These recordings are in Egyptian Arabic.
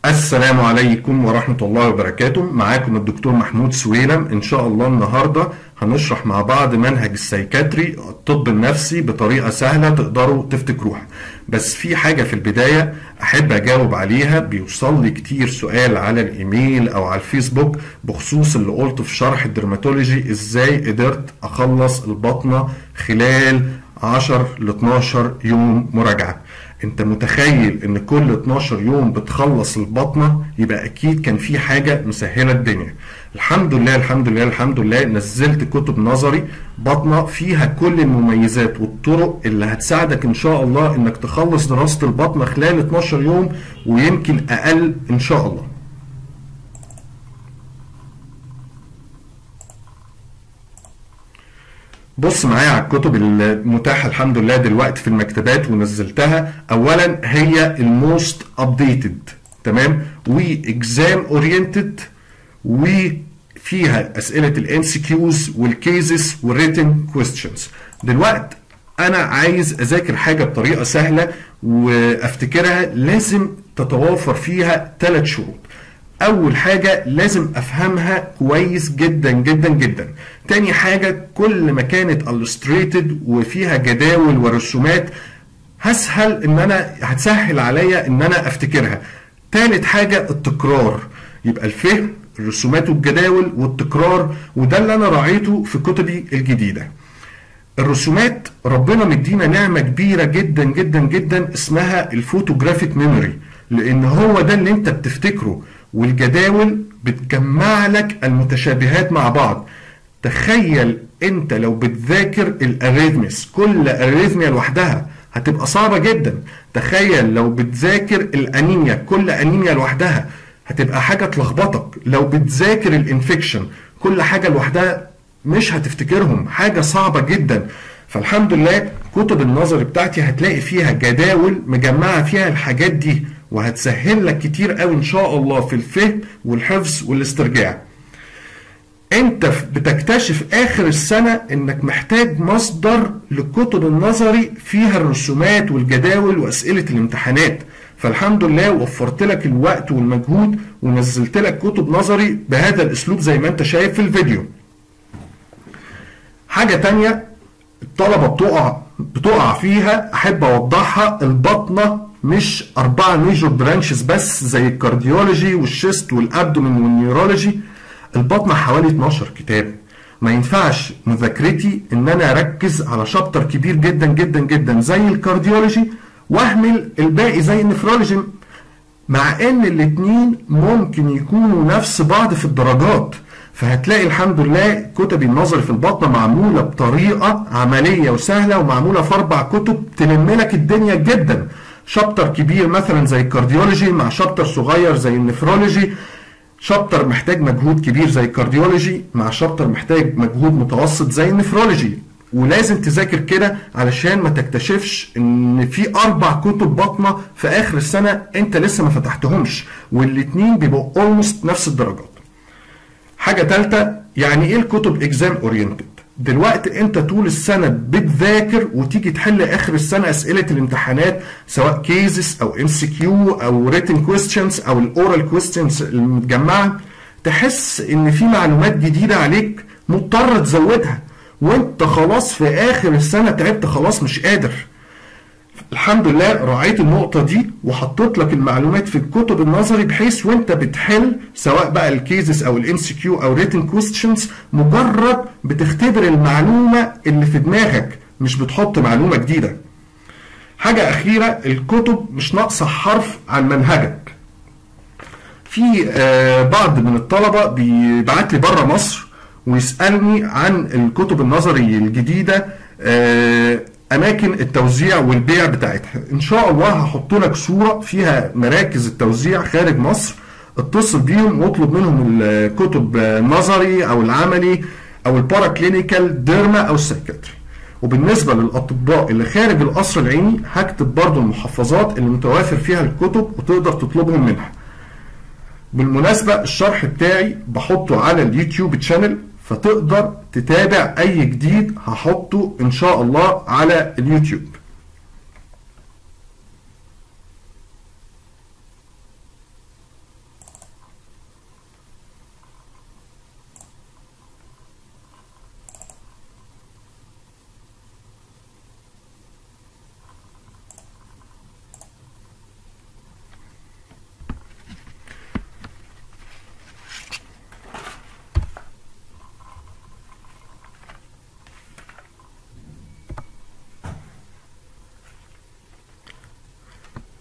السلام عليكم ورحمة الله وبركاته معاكم الدكتور محمود سويلم إن شاء الله النهاردة هنشرح مع بعض منهج السيكاتري الطب النفسي بطريقة سهلة تقدروا تفتكروها بس في حاجة في البداية أحب أجاوب عليها بيوصل لي كتير سؤال على الإيميل أو على الفيسبوك بخصوص اللي قلته في شرح الدرماتولوجي إزاي قدرت أخلص البطنة خلال 10 ل 12 يوم مراجعة انت متخيل ان كل 12 يوم بتخلص البطنه يبقى اكيد كان في حاجه مسهله الدنيا الحمد لله الحمد لله الحمد لله نزلت كتب نظري بطنه فيها كل المميزات والطرق اللي هتساعدك ان شاء الله انك تخلص دراسه البطنه خلال 12 يوم ويمكن اقل ان شاء الله بص معايا على الكتب المتاحه الحمد لله دلوقتي في المكتبات ونزلتها اولا هي الموست ابديتد تمام واكزام اورينتد وفيها اسئله الام سي كيوز والكيزز والريتن كويستشنز دلوقتي انا عايز اذاكر حاجه بطريقه سهله وافتكرها لازم تتوافر فيها ثلاث شروط اول حاجة لازم افهمها كويس جدا جدا جدا تاني حاجة كل ما كانت illustrated وفيها جداول ورسومات هسهل ان انا هتسهل عليا ان انا افتكرها تالت حاجة التكرار يبقى الفهم الرسومات والجداول والتكرار وده اللي انا راعيته في كتبي الجديدة الرسومات ربنا مدينا نعمة كبيرة جدا جدا جدا اسمها الفوتوجرافيك ميموري لان هو ده اللي انت بتفتكره والجداول بتجمع لك المتشابهات مع بعض تخيل انت لو بتذاكر الاريثمس كل اريثميا لوحدها هتبقى صعبة جدا تخيل لو بتذاكر الانيميا كل انيميا لوحدها هتبقى حاجة تلخبطك لو بتذاكر الانفكشن كل حاجة لوحدها مش هتفتكرهم حاجة صعبة جدا فالحمد لله كتب النظر بتاعتي هتلاقي فيها جداول مجمعة فيها الحاجات دي وهتسهل لك كتير قوي ان شاء الله في الفهم والحفظ والاسترجاع انت بتكتشف اخر السنة انك محتاج مصدر لكتب النظري فيها الرسومات والجداول واسئلة الامتحانات فالحمد لله وفرت لك الوقت والمجهود ونزلت لك كتب نظري بهذا الاسلوب زي ما انت شايف في الفيديو حاجة تانية الطلبة بتقع بتقع فيها احب اوضحها البطنة مش أربعة ميجور برانشز بس زي الكارديولوجي والشيست والأبدومين والنيورولوجي البطنة حوالي 12 كتاب ما ينفعش مذاكرتي ان انا اركز على شابتر كبير جدا جدا جدا زي الكارديولوجي واهمل الباقي زي النفرولوجي مع ان الاتنين ممكن يكونوا نفس بعض في الدرجات فهتلاقي الحمد لله كتب النظري في البطنه معموله بطريقه عمليه وسهله ومعموله في اربع كتب تلم لك الدنيا جدا شابتر كبير مثلا زي الكارديولوجي مع شابتر صغير زي النفرولوجي شابتر محتاج مجهود كبير زي الكارديولوجي مع شابتر محتاج مجهود متوسط زي النفرولوجي ولازم تذاكر كده علشان ما تكتشفش ان في اربع كتب بطنه في اخر السنه انت لسه ما فتحتهمش والاتنين بيبقوا اولموست نفس الدرجات حاجه ثالثه يعني ايه الكتب اكزام اورينتد دلوقتي انت طول السنة بتذاكر وتيجي تحل اخر السنة اسئلة الامتحانات سواء كيزز او ام سي كيو او ريتن كويستشنز او الاورال كويستشنز المتجمعة تحس ان في معلومات جديدة عليك مضطر تزودها وانت خلاص في اخر السنة تعبت خلاص مش قادر الحمد لله راعيت النقطة دي وحطيت لك المعلومات في الكتب النظري بحيث وانت بتحل سواء بقى الكيزز او الام سي كيو او ريتن كويستشنز مجرد بتختبر المعلومة اللي في دماغك مش بتحط معلومة جديدة. حاجة أخيرة الكتب مش ناقصة حرف عن منهجك. في بعض من الطلبة بيبعت لي بره مصر ويسألني عن الكتب النظري الجديدة اماكن التوزيع والبيع بتاعتها ان شاء الله هحط لك صوره فيها مراكز التوزيع خارج مصر اتصل بيهم واطلب منهم الكتب النظري او العملي او البارا كلينيكال ديرما او السايكاتري وبالنسبه للاطباء اللي خارج القصر العيني هكتب برضو المحافظات اللي متوافر فيها الكتب وتقدر تطلبهم منها بالمناسبه الشرح بتاعي بحطه على اليوتيوب تشانل فتقدر تتابع اي جديد هحطه ان شاء الله على اليوتيوب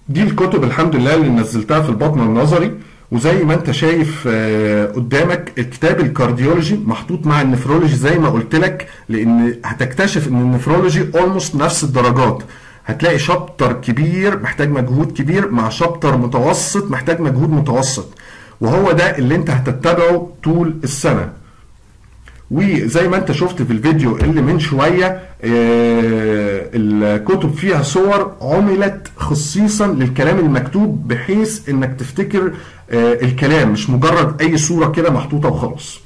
دي الكتب الحمد لله اللي نزلتها في البطن النظري وزي ما انت شايف آه، قدامك الكتاب الكارديولوجي محطوط مع النفرولوجي زي ما قلت لك لان هتكتشف ان النفرولوجي اولموست نفس الدرجات هتلاقي شابتر كبير محتاج مجهود كبير مع شابتر متوسط محتاج مجهود متوسط وهو ده اللي انت هتتبعه طول السنه وزي ما انت شفت في الفيديو اللي من شوية آه، الكتب فيها صور عملت خصيصا للكلام المكتوب بحيث انك تفتكر آه، الكلام مش مجرد اي صورة كده محطوطة وخلاص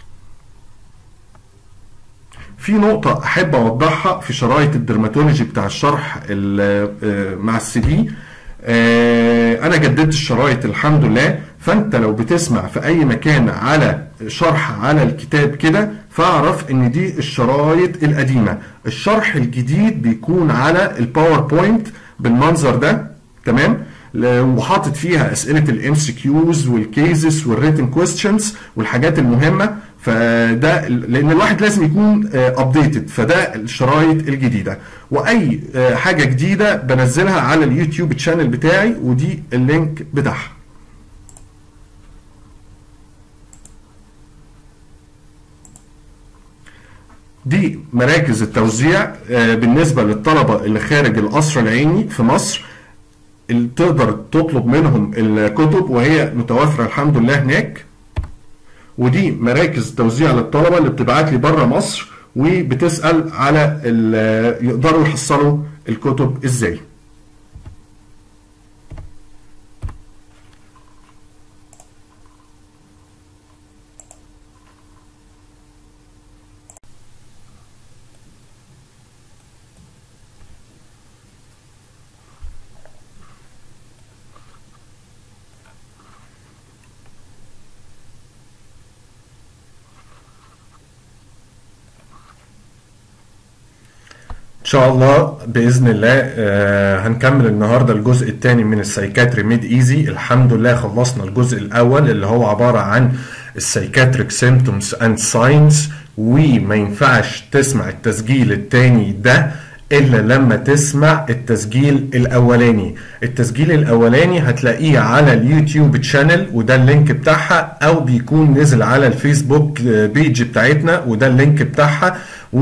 في نقطة أحب أوضحها في شرايط الدرماتولوجي بتاع الشرح ال- آه، مع السي دي آه، أنا جددت الشرايط الحمد لله فأنت لو بتسمع في أي مكان على شرح على الكتاب كده فاعرف إن دي الشرايط القديمة الشرح الجديد بيكون على الباوربوينت بالمنظر ده تمام ل- وحاطط فيها اسئله الام سي كيوز والكيزز والريتن كويستشنز والحاجات المهمه فده لان الواحد لازم يكون ابديتد فده الشرايط الجديده واي آه، حاجه جديده بنزلها على اليوتيوب تشانل بتاعي ودي اللينك بتاعها دي مراكز التوزيع آه، بالنسبة للطلبة اللي خارج القصر العيني في مصر اللي تقدر تطلب منهم الكتب وهي متوفرة الحمد لله هناك ودي مراكز توزيع للطلبة اللي بتبعت لي بره مصر وبتسأل على ال- يقدروا يحصلوا الكتب ازاي ان شاء الله باذن الله آه، هنكمل النهارده الجزء الثاني من السايكاتري ميد ايزي الحمد لله خلصنا الجزء الاول اللي هو عباره عن السايكاتريك سيمتومز اند ساينز وما ينفعش تسمع التسجيل الثاني ده الا لما تسمع التسجيل الاولاني التسجيل الاولاني هتلاقيه على اليوتيوب تشانل وده اللينك بتاعها او بيكون نزل على الفيسبوك آه، بيج بتاعتنا وده اللينك بتاعها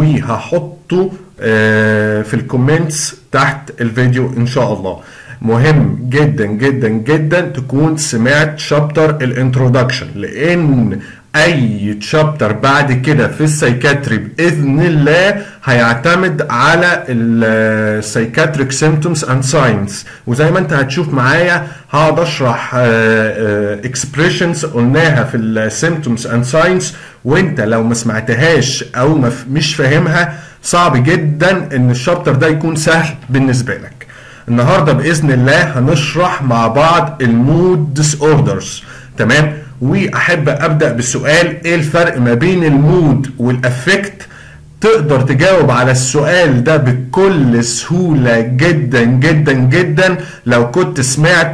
وهحطه آه، في الكومنتس تحت الفيديو ان شاء الله مهم جدا جدا جدا تكون سمعت شابتر الانترودكشن لان اي شابتر بعد كده في السايكاتري باذن الله هيعتمد على السايكاتريك سيمتومز اند ساينز وزي ما انت هتشوف معايا هقعد اشرح اكسبريشنز قلناها في السيمتومز اند ساينز وانت لو ما سمعتهاش او ما ف- مش فاهمها صعب جدا ان الشابتر ده يكون سهل بالنسبه لك النهارده باذن الله هنشرح مع بعض المود ديس اوردرز تمام واحب ابدا بالسؤال ايه الفرق ما بين المود والافكت تقدر تجاوب على السؤال ده بكل سهولة جدا جدا جدا لو كنت سمعت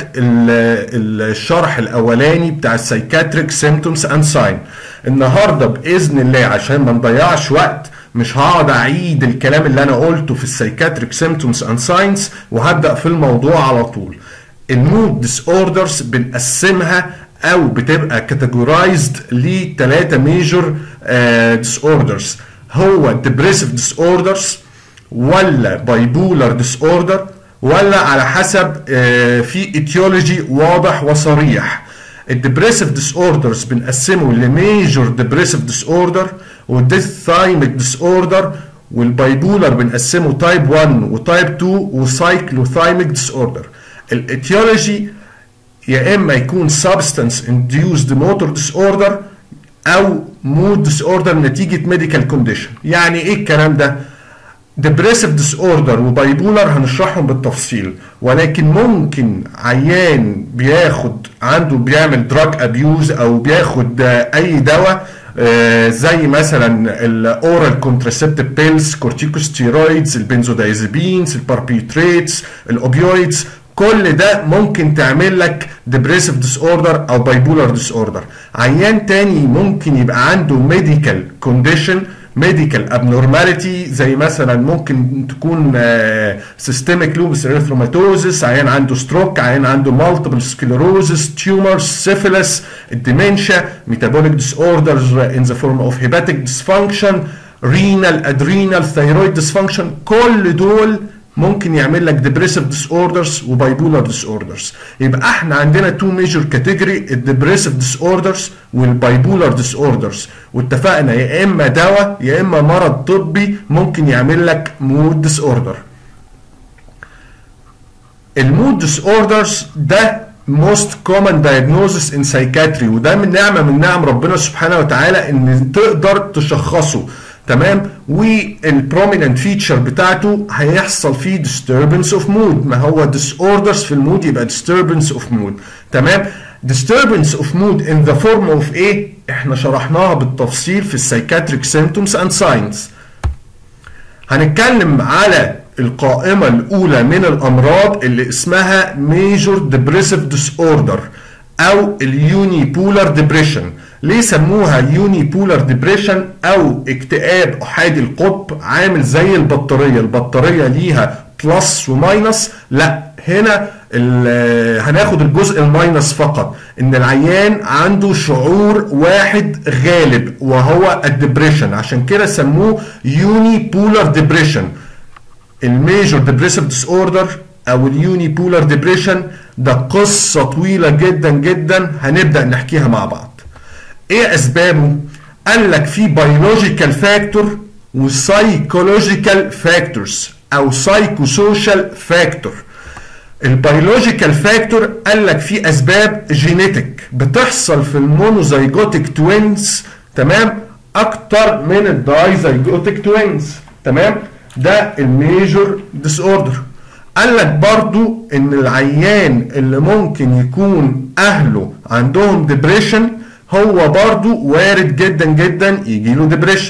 ال- الشرح الأولاني بتاع السايكاتريك سيمتومز اند ساين النهاردة بإذن الله عشان ما نضيعش وقت مش هقعد اعيد الكلام اللي انا قلته في السايكاتريك سيمتومز اند ساينز وهبدا في الموضوع على طول المود ديس اوردرز بنقسمها او بتبقى كاتيجورايزد لثلاثه ميجور ديس اوردرز هو ديبريسيف ديس اوردرز ولا بايبولار ديس اوردر ولا على حسب آه، في ايتيولوجي واضح وصريح الديبريسيف ديس اوردرز بنقسمه لميجور ديبريسيف ديس اوردر والديثايميك ديس اوردر والبايبولار بنقسمه تايب 1 وتايب 2 وسايكلوثايميك ديس اوردر الايتيولوجي يا اما يكون substance induced motor disorder او mood disorder نتيجه medical condition يعني ايه الكلام ده depressive disorder وبايبولار هنشرحهم بالتفصيل ولكن ممكن عيان بياخد عنده بيعمل دراج ابيوز او بياخد آه، اي دواء آه، زي مثلا الاورال كونتراسبتيف بيلز كورتيكوستيرويدز البنزودايزابينز الباربيتريتس الاوبيويدز كل ده ممكن تعمل لك depressive disorder او bipolar disorder عيان تاني ممكن يبقى عنده medical condition ميديكال ابنورماليتي زي مثلا ممكن تكون سيستميك لوبس اريثروماتوزس عيان عنده ستروك عيان عنده مالتيبل سكليروزس تيومرز سيفيلس الديمنشيا ميتابوليك ديس اوردرز ان ذا فورم اوف هيباتيك ديسفانكشن رينال ادرينال ثايرويد ديسفانكشن كل دول ممكن يعمل لك ديبريسيف ديس اوردرز وبايبولار ديس اوردرز يبقى احنا عندنا تو ميجور كاتيجوري الديبريسيف ديس اوردرز والبايبولار ديس اوردرز واتفقنا يا اما دواء يا اما مرض طبي ممكن يعمل لك مود ديس اوردر المود ديس اوردرز ده most common diagnosis in psychiatry وده من نعمه من نعم ربنا سبحانه وتعالى ان تقدر تشخصه تمام والبروميننت فيتشر بتاعته هيحصل فيه disturbance of mood ما هو disorders في المود يبقى disturbance of mood تمام disturbance of mood in the form of ايه احنا شرحناها بالتفصيل في السايكاتريك symptoms and signs هنتكلم على القائمة الأولى من الأمراض اللي اسمها Major Depressive Disorder أو اليوني بولار ديبريشن ليه سموها يوني بولار ديبريشن أو اكتئاب أحادي القطب عامل زي البطارية البطارية ليها بلس وماينس لا هنا هناخد الجزء الماينس فقط ان العيان عنده شعور واحد غالب وهو الدبريشن عشان كده سموه يوني بولار ديبريشن الميجور ديبريسيف ديس اوردر او اليوني بولار ديبريشن ده قصه طويله جدا جدا هنبدا نحكيها مع بعض ايه اسبابه قال لك في بيولوجيكال فاكتور وسايكولوجيكال فاكتورز او سايكو سوشيال فاكتور البيولوجيكال فاكتور قال لك في اسباب جينيتك بتحصل في المونوزايجوتيك توينز تمام اكتر من الدايزايجوتيك توينز تمام ده الميجور ديس اوردر قال لك برضو ان العيان اللي ممكن يكون اهله عندهم ديبريشن هو برضو وارد جدا جدا يجي له ديبريشن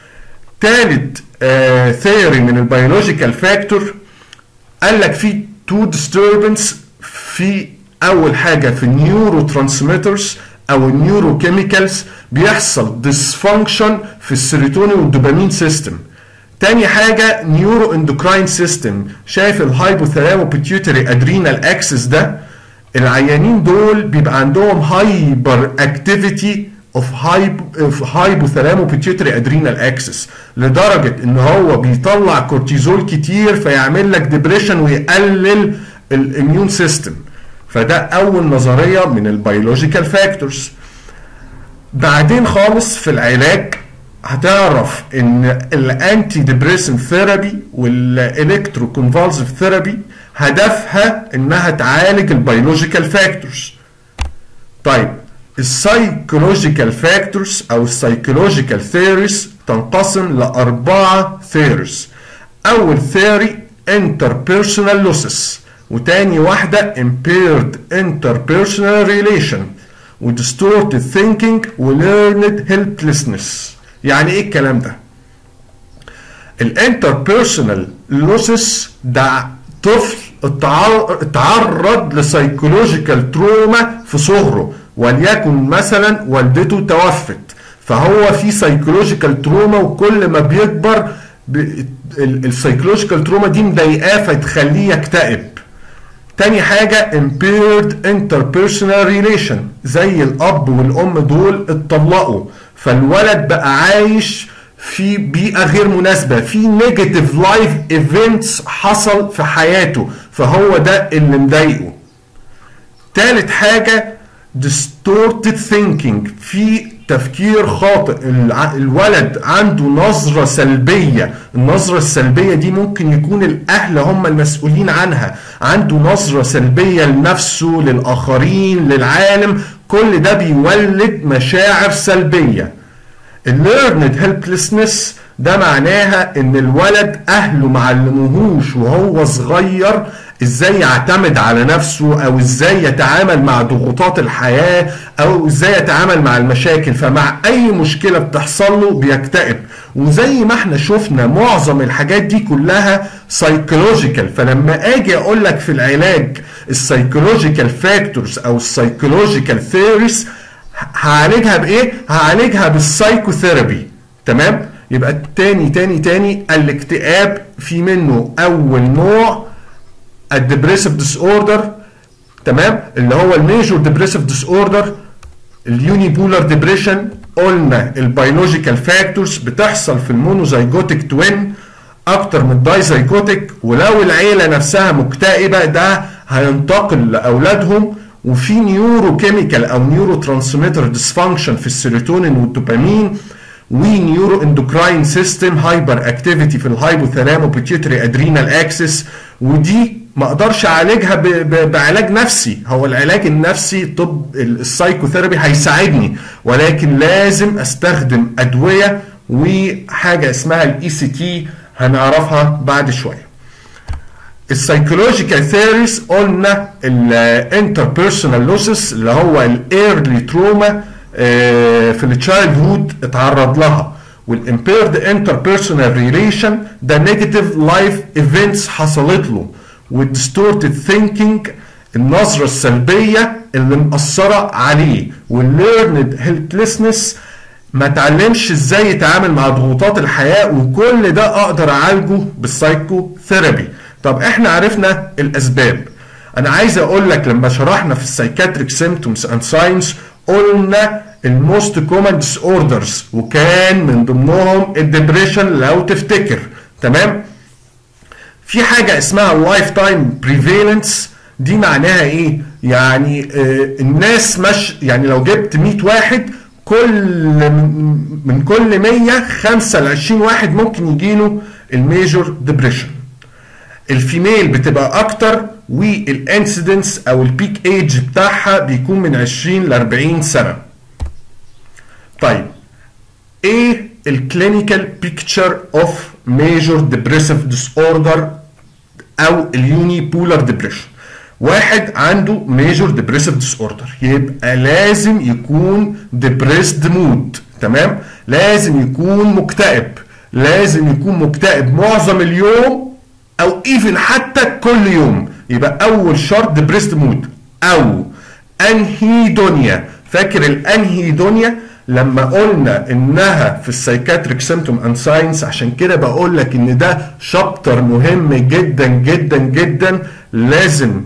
تالت آه ثيوري من البيولوجيكال فاكتور قال لك في تو ديستربنس في اول حاجه في النيورو ترانسميترز او النيورو كيميكالز بيحصل ديسفانكشن في السيروتونين والدوبامين سيستم تاني حاجة نيورو اندوكراين سيستم شايف الهايبوثالامو بيتيوتري ادرينال اكسس ده العيانين دول بيبقى عندهم هايبر اكتيفيتي اوف هايبوثالامو بيتيوتري ادرينال اكسس لدرجة ان هو بيطلع كورتيزول كتير فيعمل لك ديبريشن ويقلل الاميون سيستم فده اول نظرية من البيولوجيكال فاكتورز بعدين خالص في العلاج هتعرف ان الانتي ديبريسن ثيرابي والالكترو كونفالسيف ثيرابي هدفها انها تعالج البيولوجيكال فاكتورز طيب السايكولوجيكال فاكتورز او السايكولوجيكال ثيوريز تنقسم لاربعه ثيوريز اول ثيوري interpersonal losses وتاني واحده impaired interpersonal relation ودistorted thinking وlearned helplessness يعني ايه الكلام ده الانتربيرسونال لوسس ده طفل اتعرض لسايكولوجيكال تروما في صغره وليكن مثلا والدته توفت فهو في سايكولوجيكال تروما وكل ما بيكبر السايكولوجيكال تروما دي مضايقاه فتخليه يكتئب تاني حاجة impaired interpersonal relation زي الأب والأم دول اتطلقوا فالولد بقى عايش في بيئة غير مناسبة في نيجاتيف لايف ايفنتس حصل في حياته فهو ده اللي مضايقه تالت حاجة distorted thinking في تفكير خاطئ الولد عنده نظرة سلبية النظرة السلبية دي ممكن يكون الأهل هم المسؤولين عنها عنده نظرة سلبية لنفسه للآخرين للعالم كل ده بيولد مشاعر سلبية الليرند هيلبلسنس ده معناها ان الولد اهله معلموهوش وهو صغير ازاي يعتمد على نفسه او ازاي يتعامل مع ضغوطات الحياة او ازاي يتعامل مع المشاكل فمع اي مشكلة بتحصل له بيكتئب وزي ما احنا شفنا معظم الحاجات دي كلها سايكولوجيكال فلما اجي اقول لك في العلاج السايكولوجيكال فاكتورز او السايكولوجيكال ثيوريز هعالجها بايه؟ هعالجها بالسايكوثيرابي تمام؟ يبقى تاني تاني تاني الاكتئاب في منه اول نوع الدبريسيف ديس اوردر تمام اللي هو الميجور ديبريسيف ديس اوردر اليوني بولار ديبريشن قلنا البيولوجيكال فاكتورز بتحصل في المونوزايجوتيك توين اكتر من دايزايجوتيك ولو العيله نفسها مكتئبه ده هينتقل لاولادهم وفي نيورو كيميكال او نيورو ترانسميتر ديسفانكشن في السيروتونين والدوبامين ونيورو اندوكراين سيستم هايبر اكتيفيتي في الهايبوثالامو بيتيوتري ادرينال اكسس ودي ما اقدرش اعالجها ب- ب- بعلاج نفسي هو العلاج النفسي طب السايكوثيرابي هيساعدني ولكن لازم استخدم ادويه وحاجه اسمها الاي سي تي هنعرفها بعد شويه السايكولوجيكال ثيريز قلنا الانتربيرسونال لوسس اللي هو الايرلي تروما في التشايلد هود اتعرض لها والامبيرد انتربيرسونال ريليشن ده نيجاتيف لايف ايفنتس حصلت له والديستورتد ثينكينج النظره السلبيه اللي مأثره عليه والليرند هيلثلسنس ما اتعلمش ازاي يتعامل مع ضغوطات الحياه وكل ده اقدر اعالجه بالسايكو ثيرابي طب احنا عرفنا الاسباب انا عايز اقول لك لما شرحنا في السايكاتريك سيمتومز اند ساينس قلنا الموست كومن ديس اوردرز وكان من ضمنهم الدبريشن لو تفتكر تمام في حاجه اسمها لايف تايم بريفالنس دي معناها ايه يعني آه الناس مش يعني لو جبت 100 واحد كل من- من كل 100 5 ل 20 واحد ممكن يجيله الميجور ديبريشن الفيميل بتبقى اكتر والانسيدنس او البيك ايج بتاعها بيكون من 20 ل 40 سنه طيب ايه الكلينيكال بيكتشر اوف ميجور ديبريسيف ديس اوردر او اليوني بولار ديبريشن واحد عنده ميجور ديبريسيف ديس اوردر يبقى لازم يكون ديبريسد مود تمام لازم يكون مكتئب لازم يكون مكتئب معظم اليوم او ايفن حتى كل يوم يبقى اول شرط ديبريسد مود او انهيدونيا فاكر الانهيدونيا لما قلنا انها في السايكاتريك سيمتوم اند ساينس عشان كده بقول لك ان ده شابتر مهم جدا جدا جدا لازم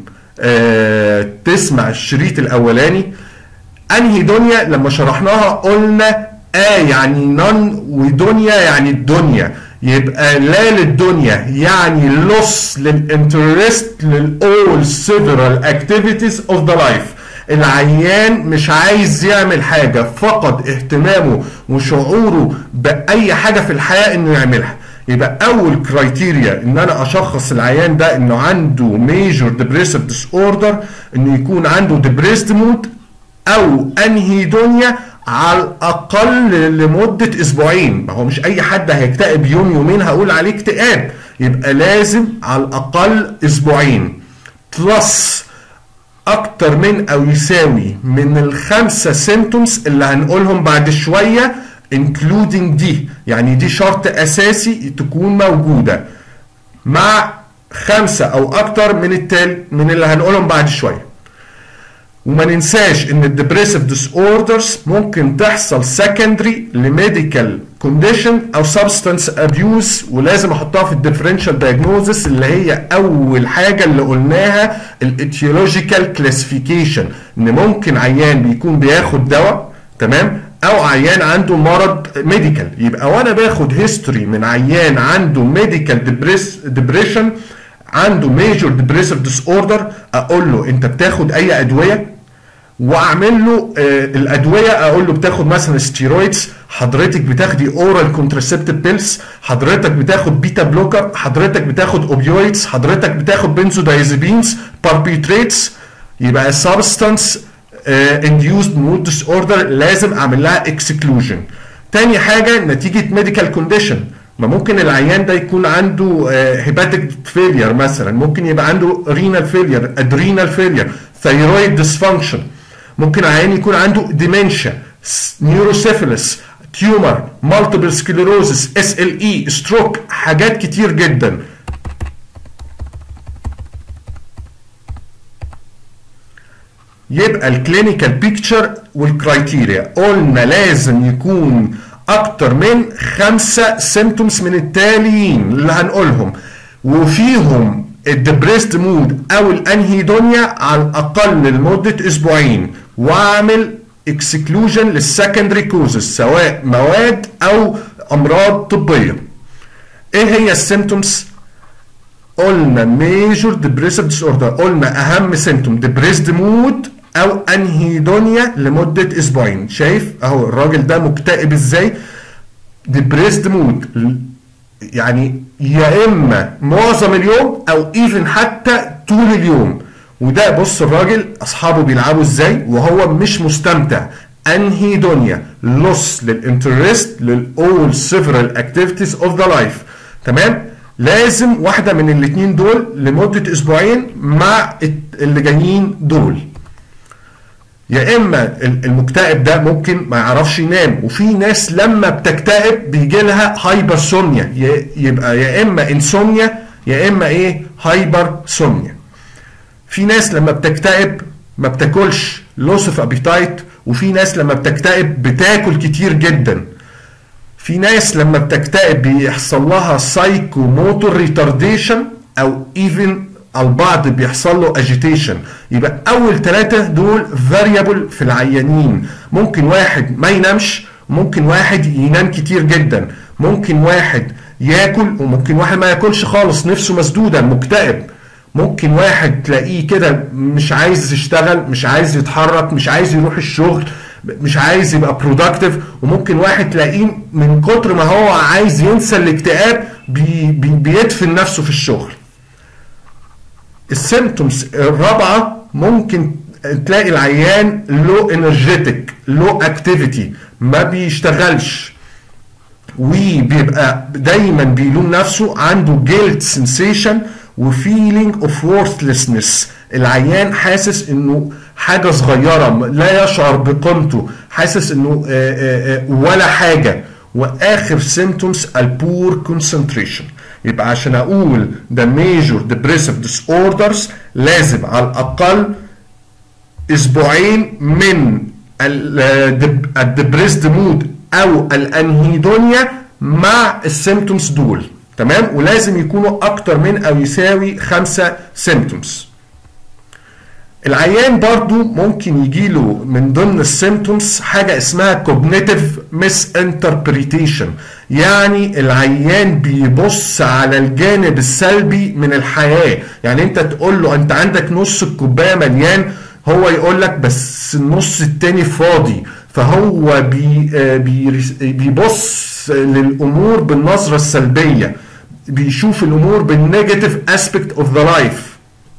آه تسمع الشريط الاولاني انهي دنيا لما شرحناها قلنا اه يعني نون ودنيا يعني الدنيا يبقى لا للدنيا يعني لوس للانترست للاول سيفرال اكتيفيتيز اوف ذا لايف العيان مش عايز يعمل حاجه فقد اهتمامه وشعوره باي حاجه في الحياه انه يعملها يبقى اول كرايتيريا ان انا اشخص العيان ده انه عنده ميجور ديبريسيف ديس اوردر انه يكون عنده ديبريسد مود او انهي دنيا على الاقل لمده اسبوعين ما هو مش اي حد هيكتئب يوم يومين هقول عليه اكتئاب يبقى لازم على الاقل اسبوعين بلس اكتر من او يساوي من الخمسه سيمتومز اللي هنقولهم بعد شويه including دي يعني دي شرط اساسي تكون موجوده مع خمسه او اكتر من التال من اللي هنقولهم بعد شويه وما ننساش ان الديبريسيف ديس اوردرز ممكن تحصل سكندري لميديكال كونديشن او سبستانس ابيوز ولازم احطها في الديفرنشال دايجنوزس اللي هي اول حاجه اللي قلناها الاتيولوجيكال كلاسيفيكيشن ان ممكن عيان بيكون بياخد دواء تمام او عيان عنده مرض ميديكال يبقى وانا باخد هيستوري من عيان عنده ميديكال ديبريشن عنده ميجور ديبريسيف ديس اوردر اقول له انت بتاخد اي ادويه واعمل له آه الادويه اقول له بتاخد مثلا ستيرويدز حضرتك بتاخدي اورال كونترسبتيف بيلز حضرتك بتاخد بيتا بلوكر حضرتك بتاخد اوبيويدز حضرتك بتاخد بنزودايزابينز باربيتريتس يبقى سبستانس انديوزد مود ديس اوردر لازم اعمل لها اكسكلوجن تاني حاجه نتيجه ميديكال كونديشن ما ممكن العيان ده يكون عنده هيباتيك فيلير مثلا ممكن يبقى عنده رينال فيلير ادرينال فيلير ثيرويد ديسفانكشن ممكن عيان يكون عنده ديمنشيا نيوروسيفيلس تيومر مالتيبل سكليروزس اس ال اي ستروك حاجات كتير جدا يبقى الكلينيكال بيكتشر والكرايتيريا قلنا لازم يكون اكتر من خمسة سيمتومز من التاليين اللي هنقولهم وفيهم الدبريست مود او الانهيدونيا على الاقل لمده اسبوعين واعمل اكسكلوجن للسكندري كوزز سواء مواد او امراض طبيه ايه هي السيمتومز قلنا ميجور ديبريسيف ديس اوردر قلنا اهم سيمتوم ديبريسد مود او انهيدونيا لمده اسبوعين شايف اهو الراجل ده مكتئب ازاي ديبريسد مود يعني يا اما معظم اليوم او ايفن حتى طول اليوم وده بص الراجل اصحابه بيلعبوا ازاي وهو مش مستمتع انهيدونيا لوس للانترست للاول سيفرال اكتيفيتيز اوف ذا لايف تمام لازم واحده من الاثنين دول لمده اسبوعين مع اللي جايين دول يا اما المكتئب ده ممكن ما يعرفش ينام وفي ناس لما بتكتئب بيجي لها هايبرسوميا يبقى يا اما انسوميا يا اما ايه هايبرسوميا في ناس لما بتكتئب ما بتاكلش لوس اوف ابيتايت وفي ناس لما بتكتئب بتاكل كتير جدا في ناس لما بتكتئب بيحصل لها سايكو موتور ريتارديشن او ايفن البعض بيحصل له اجيتيشن يبقى اول ثلاثه دول فاريبل في العيانين ممكن واحد ما ينامش ممكن واحد ينام كتير جدا ممكن واحد ياكل وممكن واحد ما ياكلش خالص نفسه مسدوده مكتئب ممكن واحد تلاقيه كده مش عايز يشتغل مش عايز يتحرك مش عايز يروح الشغل مش عايز يبقى برودكتيف وممكن واحد تلاقيه من كتر ما هو عايز ينسى الاكتئاب بي بي بيدفن نفسه في الشغل السيمتومز الرابعه ممكن تلاقي العيان لو انرجيتك لو اكتيفيتي ما بيشتغلش وبيبقى دايما بيلوم نفسه عنده جيلت سنسيشن وفيلينج اوف وورثلessness العيان حاسس انه حاجه صغيره لا يشعر بقيمته حاسس انه آآ آآ ولا حاجه واخر سيمتومز البور كونسنتريشن يبقى عشان اقول ده ميجور ديبريسيف ديس اوردرز لازم على الاقل اسبوعين من الدبريسد مود او الانهيدونيا مع السيمتومز دول تمام ولازم يكونوا اكتر من او يساوي خمسة سيمتومز العيان برضو ممكن يجيله من ضمن السيمتومز حاجة اسمها كوجنيتيف ميس انتربريتيشن يعني العيان بيبص على الجانب السلبي من الحياة يعني انت تقول له انت عندك نص الكوباية مليان هو يقول لك بس النص التاني فاضي فهو بي بي بيبص للامور بالنظرة السلبية بيشوف الامور بالنيجاتيف اسبكت اوف ذا لايف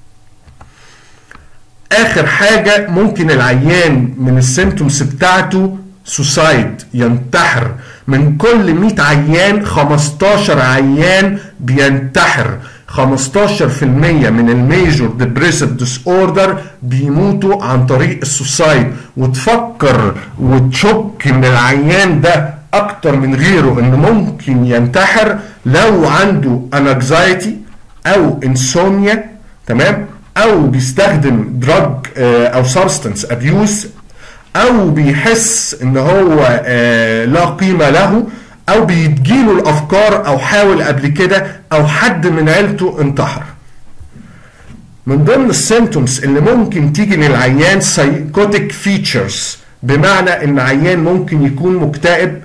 اخر حاجه ممكن العيان من السيمتومز بتاعته سوسايد ينتحر من كل 100 عيان 15 عيان بينتحر 15% من الميجور ديبريسيف ديس اوردر بيموتوا عن طريق السوسايد وتفكر وتشك ان العيان ده اكتر من غيره انه ممكن ينتحر لو عنده انكزايتي او انسوميا تمام او بيستخدم دراج او سبستنس ابيوز او بيحس ان هو لا قيمه له او بيجيله الافكار او حاول قبل كده او حد من عيلته انتحر من ضمن السيمتومز اللي ممكن تيجي للعيان سايكوتيك فيتشرز بمعنى ان عيان ممكن يكون مكتئب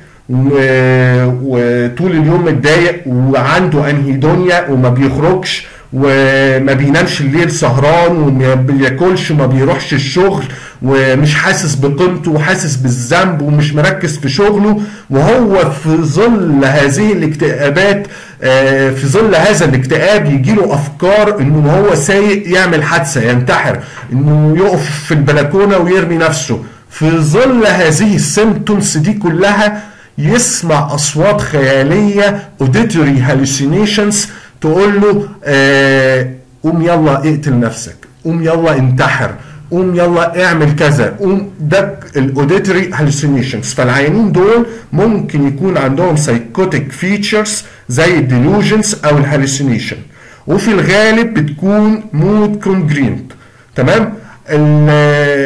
وطول اليوم متضايق وعنده انهيدونيا وما بيخرجش وما بينامش الليل سهران وما بياكلش وما بيروحش الشغل ومش حاسس بقيمته وحاسس بالذنب ومش مركز في شغله وهو في ظل هذه الاكتئابات في ظل هذا الاكتئاب يجي له افكار انه هو سايق يعمل حادثه ينتحر انه يقف في البلكونه ويرمي نفسه في ظل هذه السيمتومز دي كلها يسمع اصوات خياليه اوديتوري هالوسينيشنز تقول له آه قوم يلا اقتل نفسك قوم يلا انتحر قوم يلا اعمل كذا قوم ده الاوديتوري هالوسينيشنز فالعيانين دول ممكن يكون عندهم سايكوتيك فيتشرز زي الديلوجنز او الهالوسينيشن وفي الغالب بتكون مود كونجرينت تمام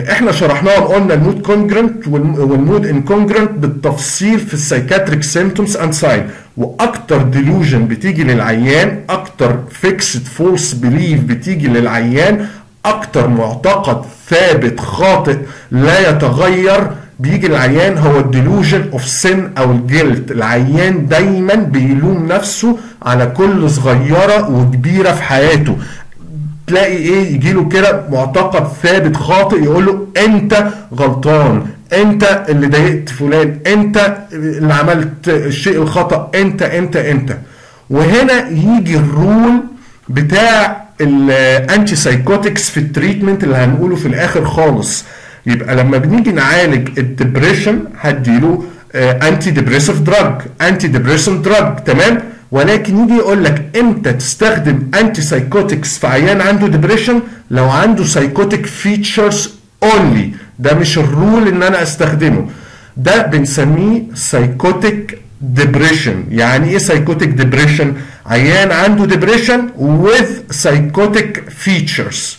احنا شرحناهم قلنا المود كونجرنت والمود انكونجرنت بالتفصيل في السايكاتريك سيمتومز اند ساين واكتر ديلوجن بتيجي للعيان اكتر فيكسد فولس بليف بتيجي للعيان اكتر معتقد ثابت خاطئ لا يتغير بيجي العيان هو الديلوجن اوف سن او الجلد العيان دايما بيلوم نفسه على كل صغيره وكبيره في حياته تلاقي ايه يجي له كده معتقد ثابت خاطئ يقول له انت غلطان انت اللي ضايقت فلان انت اللي عملت الشيء الخطا انت انت انت وهنا يجي الرول بتاع الانتي سايكوتكس في التريتمنت اللي هنقوله في الاخر خالص يبقى لما بنيجي نعالج الدبريشن هديله انتي ديبريسيف دراج انتي ديبريسيف دراج تمام ولكن يجي يقول لك امتى تستخدم انتي سايكوتكس في عيان عنده ديبريشن لو عنده سايكوتيك فيتشرز اونلي ده مش الرول ان انا استخدمه ده بنسميه سايكوتيك ديبريشن يعني ايه سايكوتيك ديبريشن عيان عنده ديبريشن with psychotic features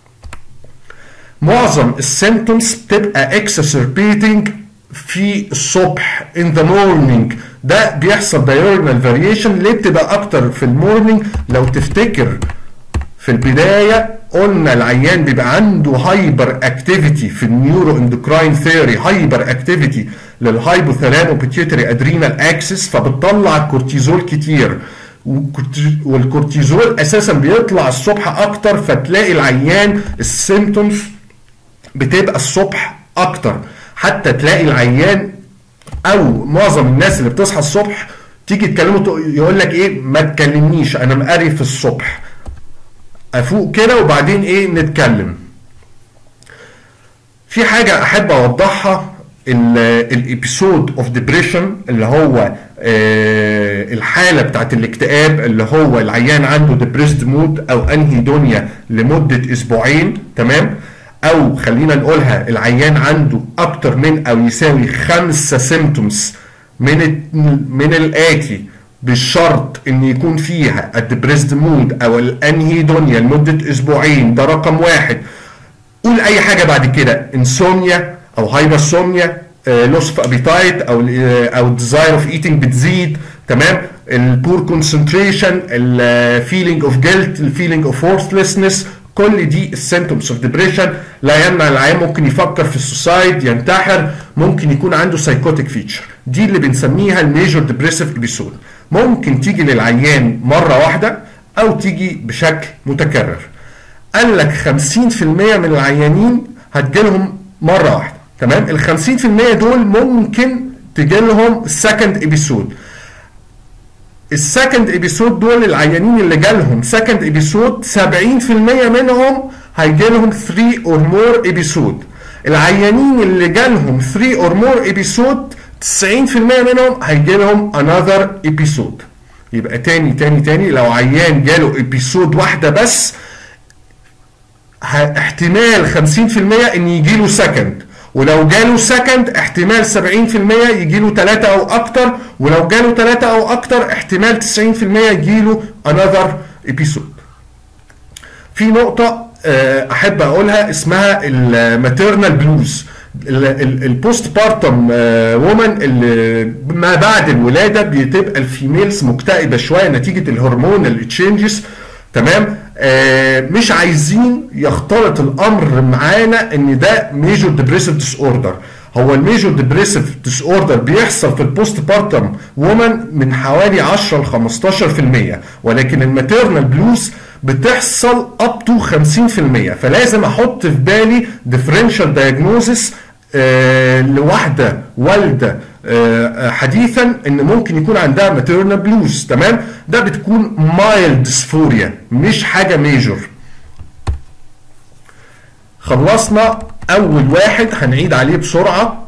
معظم السيمتومز بتبقى exacerbating في الصبح in the morning ده بيحصل diurnal variation ليه بتبقى اكتر في المورنينج لو تفتكر في البدايه قلنا العيان بيبقى عنده هايبر اكتيفيتي في النيورو اندوكراين ثيوري هايبر اكتيفيتي للهايبوثالامو بيتيوتري ادرينال اكسس فبتطلع كورتيزول كتير والكورتيزول اساسا بيطلع الصبح اكتر فتلاقي العيان السيمتومز بتبقى الصبح اكتر حتى تلاقي العيان او معظم الناس اللي بتصحى الصبح تيجي تكلمه يقول لك ايه ما تكلمنيش انا مقرف الصبح افوق كده وبعدين ايه نتكلم في حاجه احب اوضحها الابيسود اوف ديبريشن اللي هو آه الحاله بتاعت الاكتئاب اللي هو العيان عنده ديبريسد مود او انهيدونيا لمده اسبوعين تمام او خلينا نقولها العيان عنده اكتر من او يساوي خمسه سيمتومز من من الاتي بالشرط ان يكون فيها الدبريسد مود او الانهيدونيا لمده اسبوعين ده رقم واحد قول اي حاجه بعد كده انسوميا او هايبرسوميا لوس اوف ابيتايت او او الديزاير اوف ايتنج بتزيد تمام البور كونسنتريشن الفيلينج اوف جيلت الفيلينج اوف وورثلسنس كل دي السيمتومز اوف ديبريشن لا يمنع العيان ممكن يفكر في السوسايد ينتحر ممكن يكون عنده سايكوتيك فيتشر دي اللي بنسميها الميجور ديبريسيف ابيسود ممكن تيجي للعيان مره واحده او تيجي بشكل متكرر قال لك 50% من العيانين هتجيلهم مره واحده تمام ال 50% دول ممكن تجي لهم سكند ابيسود السكند ابيسود دول العيانين اللي جالهم سكند ابيسود 70% منهم هيجي لهم 3 اور مور ابيسود العيانين اللي جالهم 3 اور مور ابيسود 90% منهم هيجي لهم another episode يبقى تاني تاني تاني لو عيان جاله ابيسود واحده بس احتمال 50% ان يجي له سكند ولو جاله سكند احتمال 70% يجي له 3 او اكتر ولو جاله 3 او اكتر احتمال 90% يجي له another episode في نقطة احب اقولها اسمها الماتيرنال بلوز البوست بارتم وومن اللي ما بعد الولاده بتبقى الفيميلز مكتئبه شويه نتيجه الهرمونال تشينجز تمام آه مش عايزين يختلط الامر معانا ان ده ميجور ديبريسيف ديس اوردر هو الميجور ديبريسيف ديس اوردر بيحصل في البوست بارتم وومن من حوالي 10 ل 15% ولكن الماتيرنال بلوز بتحصل اب تو 50% فلازم احط في بالي ديفرنشال دايجنوزس آه لواحده والده آه حديثا ان ممكن يكون عندها ماتيرنال بلوز تمام ده بتكون مايلد ديسفوريا مش حاجه ميجور خلصنا اول واحد هنعيد عليه بسرعه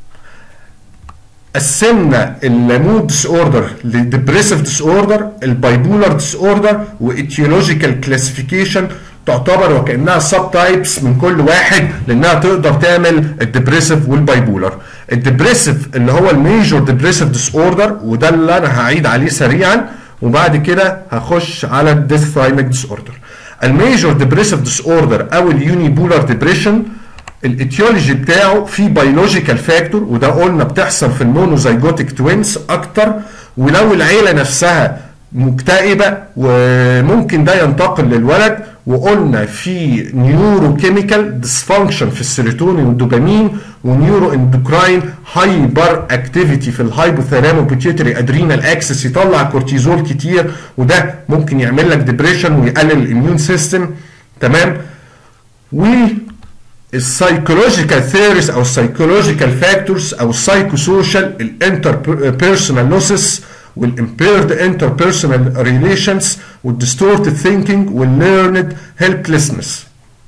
قسمنا المود ديس اوردر لديبريسيف ديس اوردر البايبولار ديس اوردر وايتيولوجيكال كلاسيفيكيشن تعتبر وكانها سب تايبس من كل واحد لانها تقدر تعمل الديبريسيف والبايبولار الديبريسيف اللي هو الميجور ديبريسيف ديس اوردر وده اللي انا هعيد عليه سريعا وبعد كده هخش على الديث ثايميك ديس اوردر الميجور ديبريسيف ديس اوردر او اليوني بولار ديبريشن الايتيولوجي بتاعه في بيولوجيكال فاكتور وده قلنا بتحصل في المونوزايجوتيك توينز اكتر ولو العيله نفسها مكتئبه وممكن ده ينتقل للولد وقلنا في نيورو كيميكال ديسفانكشن في السيروتونين والدوبامين ونيورو اندوكراين هايبر اكتيفيتي في الهايبوثالامو بيتيوتري ادرينال اكسس يطلع كورتيزول كتير وده ممكن يعمل لك ديبريشن ويقلل الاميون سيستم تمام و السايكولوجيكال ثيوريز او السايكولوجيكال فاكتورز او السايكو سوشيال الانتر بيرسونال لوسس والامبيرد interpersonal relations والديستورتد ثينكينج والليرند هيلبلسنس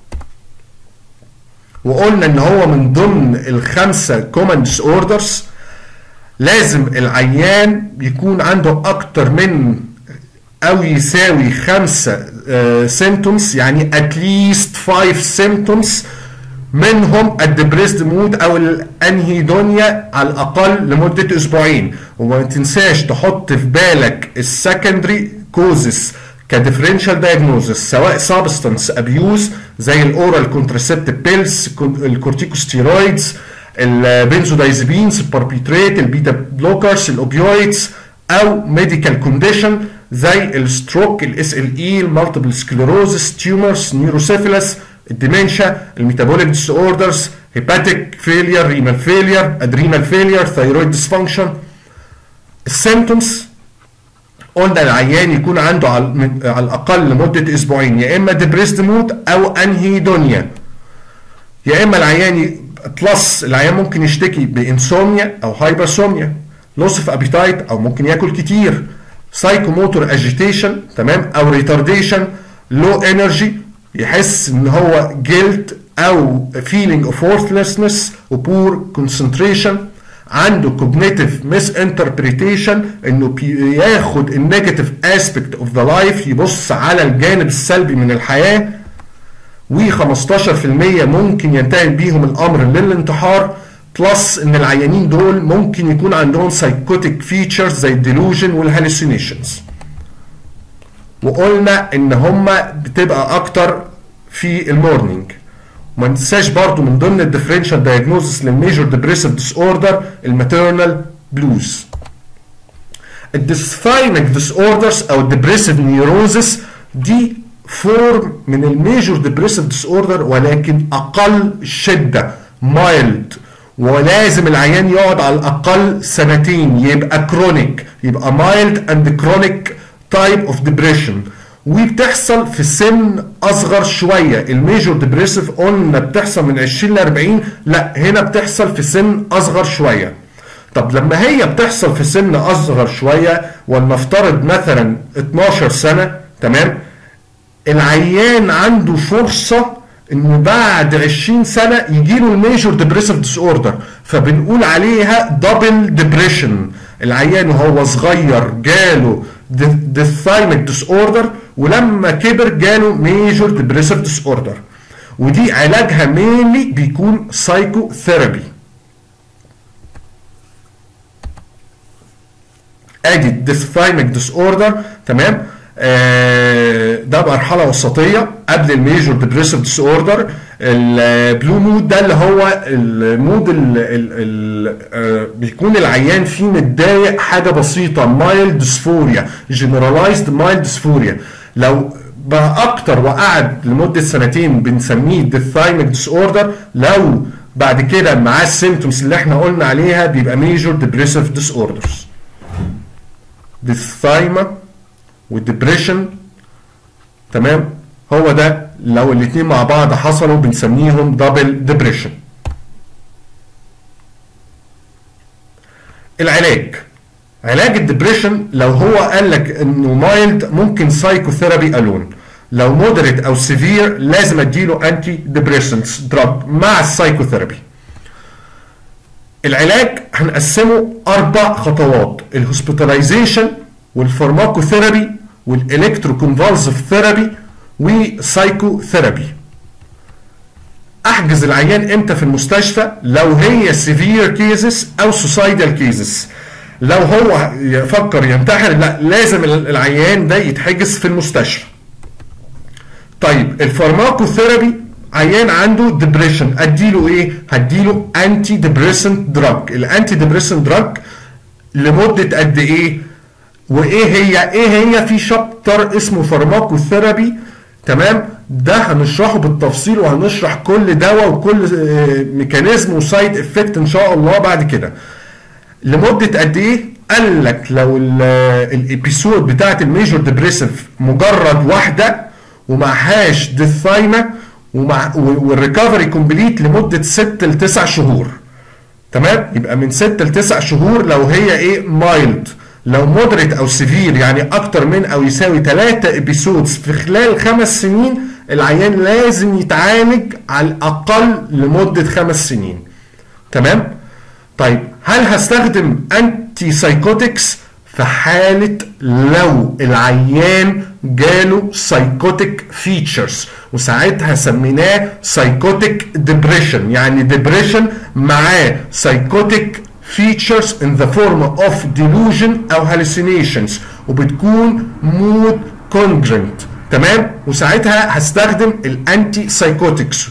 وقلنا ان هو من ضمن الخمسه كومن ديس اوردرز لازم العيان يكون عنده اكتر من او يساوي خمسه سيمتومز يعني اتليست 5 سيمتومز منهم الدبريسد مود او الانهيدونيا على الاقل لمده اسبوعين وما تنساش تحط في بالك السكندري كوزس كديفرنشال دايجنوزس سواء سبستانس ابيوز زي الاورال كونتراسبتيف بيلز الكورتيكوستيرويدز البنزودايزبينز الباربيتريت البيتا بلوكرز الاوبيويدز او ميديكال كونديشن زي الستروك الاس ال اي المالتيبل سكليروزس تيومرز نيوروسيفيلس الديمنشا الميتابوليك ديس اوردرز هيباتيك فيلير رينال فيلير ادرينال فيلير ثايرويد ديسفانكشن السيمتومز قلنا العيان يكون عنده على, على الاقل لمده اسبوعين يا اما ديبريسد مود او انهيدونيا يا اما العيان بلس العيان ممكن يشتكي بانسوميا او هايبرسوميا لوس اوف ابيتايت او ممكن ياكل كتير سايكوموتور اجيتيشن تمام او ريتارديشن لو انرجي يحس ان هو جيلت او feeling of worthlessness وبور concentration عنده cognitive misinterpretation انه بياخد النيجاتيف اسبكت اوف ذا لايف يبص على الجانب السلبي من الحياه و15% ممكن ينتهي بيهم الامر للانتحار بلس ان العيانين دول ممكن يكون عندهم سايكوتيك فيتشرز زي الديلوجن والهالوسينيشنز وقلنا ان هما بتبقى اكتر في المورنينج وما ننساش برضو من ضمن الديفرنشال دايجنوزس للميجور ديبريسيف ديس اوردر الماتيرنال بلوز الديسثايميك ديس اوردرز او الديبريسيف نيوروزس دي فورم من الميجور ديبريسيف ديس اوردر ولكن اقل شده مايلد ولازم العيان يقعد على الاقل سنتين يبقى كرونيك يبقى مايلد اند كرونيك تايب اوف ديبريشن وبتحصل في سن اصغر شويه الميجور ديبريسيف قلنا بتحصل من 20 ل 40 لا هنا بتحصل في سن اصغر شويه طب لما هي بتحصل في سن اصغر شويه ولنفترض مثلا 12 سنه تمام العيان عنده فرصه انه بعد 20 سنه يجي له الميجور ديبريسيف ديس اوردر فبنقول عليها دبل ديبريشن العيان وهو صغير جاله ديثايميك ديس اوردر ولما كبر جاله ميجور ديبريسيف ديس اوردر ودي علاجها مينلي بيكون سايكو ثيرابي ادي الديثايميك ديس اوردر تمام آه ده مرحله وسطيه قبل الميجور ديبريسيف ديس اوردر البلو مود ده اللي هو المود اللي آه بيكون العيان فيه متضايق حاجه بسيطه مايلد ديسفوريا جنرالايزد مايلد ديسفوريا لو بقى اكتر وقعد لمده سنتين بنسميه ديثايميك ديس اوردر لو بعد كده معاه السيمتومز اللي احنا قلنا عليها بيبقى ميجور ديبريسيف ديس اوردرز ديثايما والدبريشن تمام هو ده لو الاثنين مع بعض حصلوا بنسميهم دبل ديبريشن العلاج علاج الدبريشن لو هو قال لك انه مايلد ممكن سايكوثيرابي الون لو مودريت او سيفير لازم اديله انتي ديبريشنز دراج مع السايكوثيرابي العلاج هنقسمه اربع خطوات الهوسبيتاليزيشن والفارماكوثيرابي والالكتروكونفالسيف ثيرابي وسايكوثيرابي احجز العيان امتى في المستشفى لو هي سيفير كيزز او سوسايدال كيزز لو هو يفكر ينتحر لا لازم العيان ده يتحجز في المستشفى طيب الفارماكوثيرابي عيان عنده ديبريشن اديله ايه هديله انتي ديبريسنت دراج الانتي ديبريسنت دراج لمده قد ايه وايه هي ايه هي في شابتر اسمه فارماكوثيرابي تمام ده هنشرحه بالتفصيل وهنشرح كل دواء وكل ميكانيزم وسايد افكت ان شاء الله بعد كده لمده قد ايه قال لك لو الابيسود بتاعت الميجور ديبريسيف مجرد واحده ومعهاش ديثايما ومع والريكفري كومبليت لمده 6 ل 9 شهور تمام يبقى من 6 ل 9 شهور لو هي ايه مايلد لو مودريت او سيفير يعني اكتر من او يساوي 3 ابيسودز في خلال خمس سنين العيان لازم يتعالج على الاقل لمده خمس سنين تمام طيب هل هستخدم انتي سايكوتكس في حالة لو العيان جاله سايكوتيك فيتشرز وساعتها سميناه سايكوتيك ديبريشن يعني ديبريشن معاه سايكوتيك features in the form of delusion او hallucinations وبتكون mood congruent تمام وساعتها هستخدم الانتي سايكوتكس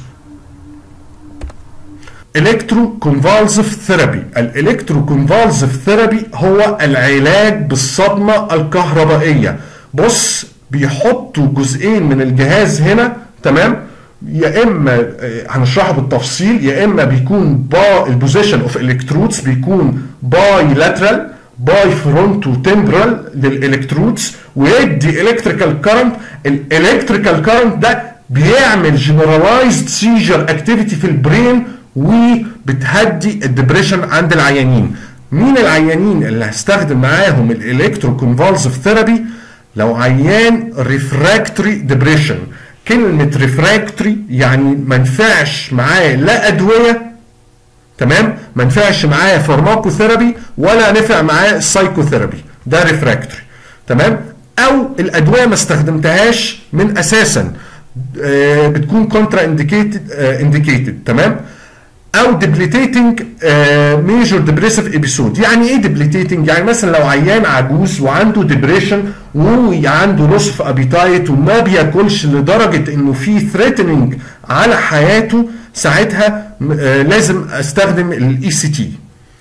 الكترو كونفالسيف ثيرابي الالكترو كونفالسيف ثيرابي هو العلاج بالصدمه الكهربائيه بص بيحطوا جزئين من الجهاز هنا تمام يا اما هنشرحه بالتفصيل يا اما بيكون با البوزيشن اوف الكترودز بيكون باي لاترال باي فرونتو تمبرال للالكترودز ويدي الكتريكال كارنت الالكتريكال كارنت ده بيعمل جنرالايزد سيجر اكتيفيتي في البرين وبتهدي الدبريشن عند العيانين مين العيانين اللي هستخدم معاهم الالكترو كونفالسيف ثيرابي لو عيان ريفراكتوري ديبريشن كلمة ريفراكتوري يعني ما ينفعش معاه لا أدوية تمام ما ينفعش معاه فارماكوثيرابي ولا نفع معاه سايكوثيرابي ده ريفراكتوري تمام أو الأدوية ما استخدمتهاش من أساسا آه بتكون كونترا انديكيتد انديكيتد تمام او ديبليتيتنج ميجور ديبريسيف ابيسود يعني ايه ديبليتيتنج يعني مثلا لو عيان عجوز وعنده ديبريشن وعنده نصف ابيتايت وما بياكلش لدرجه انه في ثريتنينج على حياته ساعتها uh, لازم استخدم الاي سي تي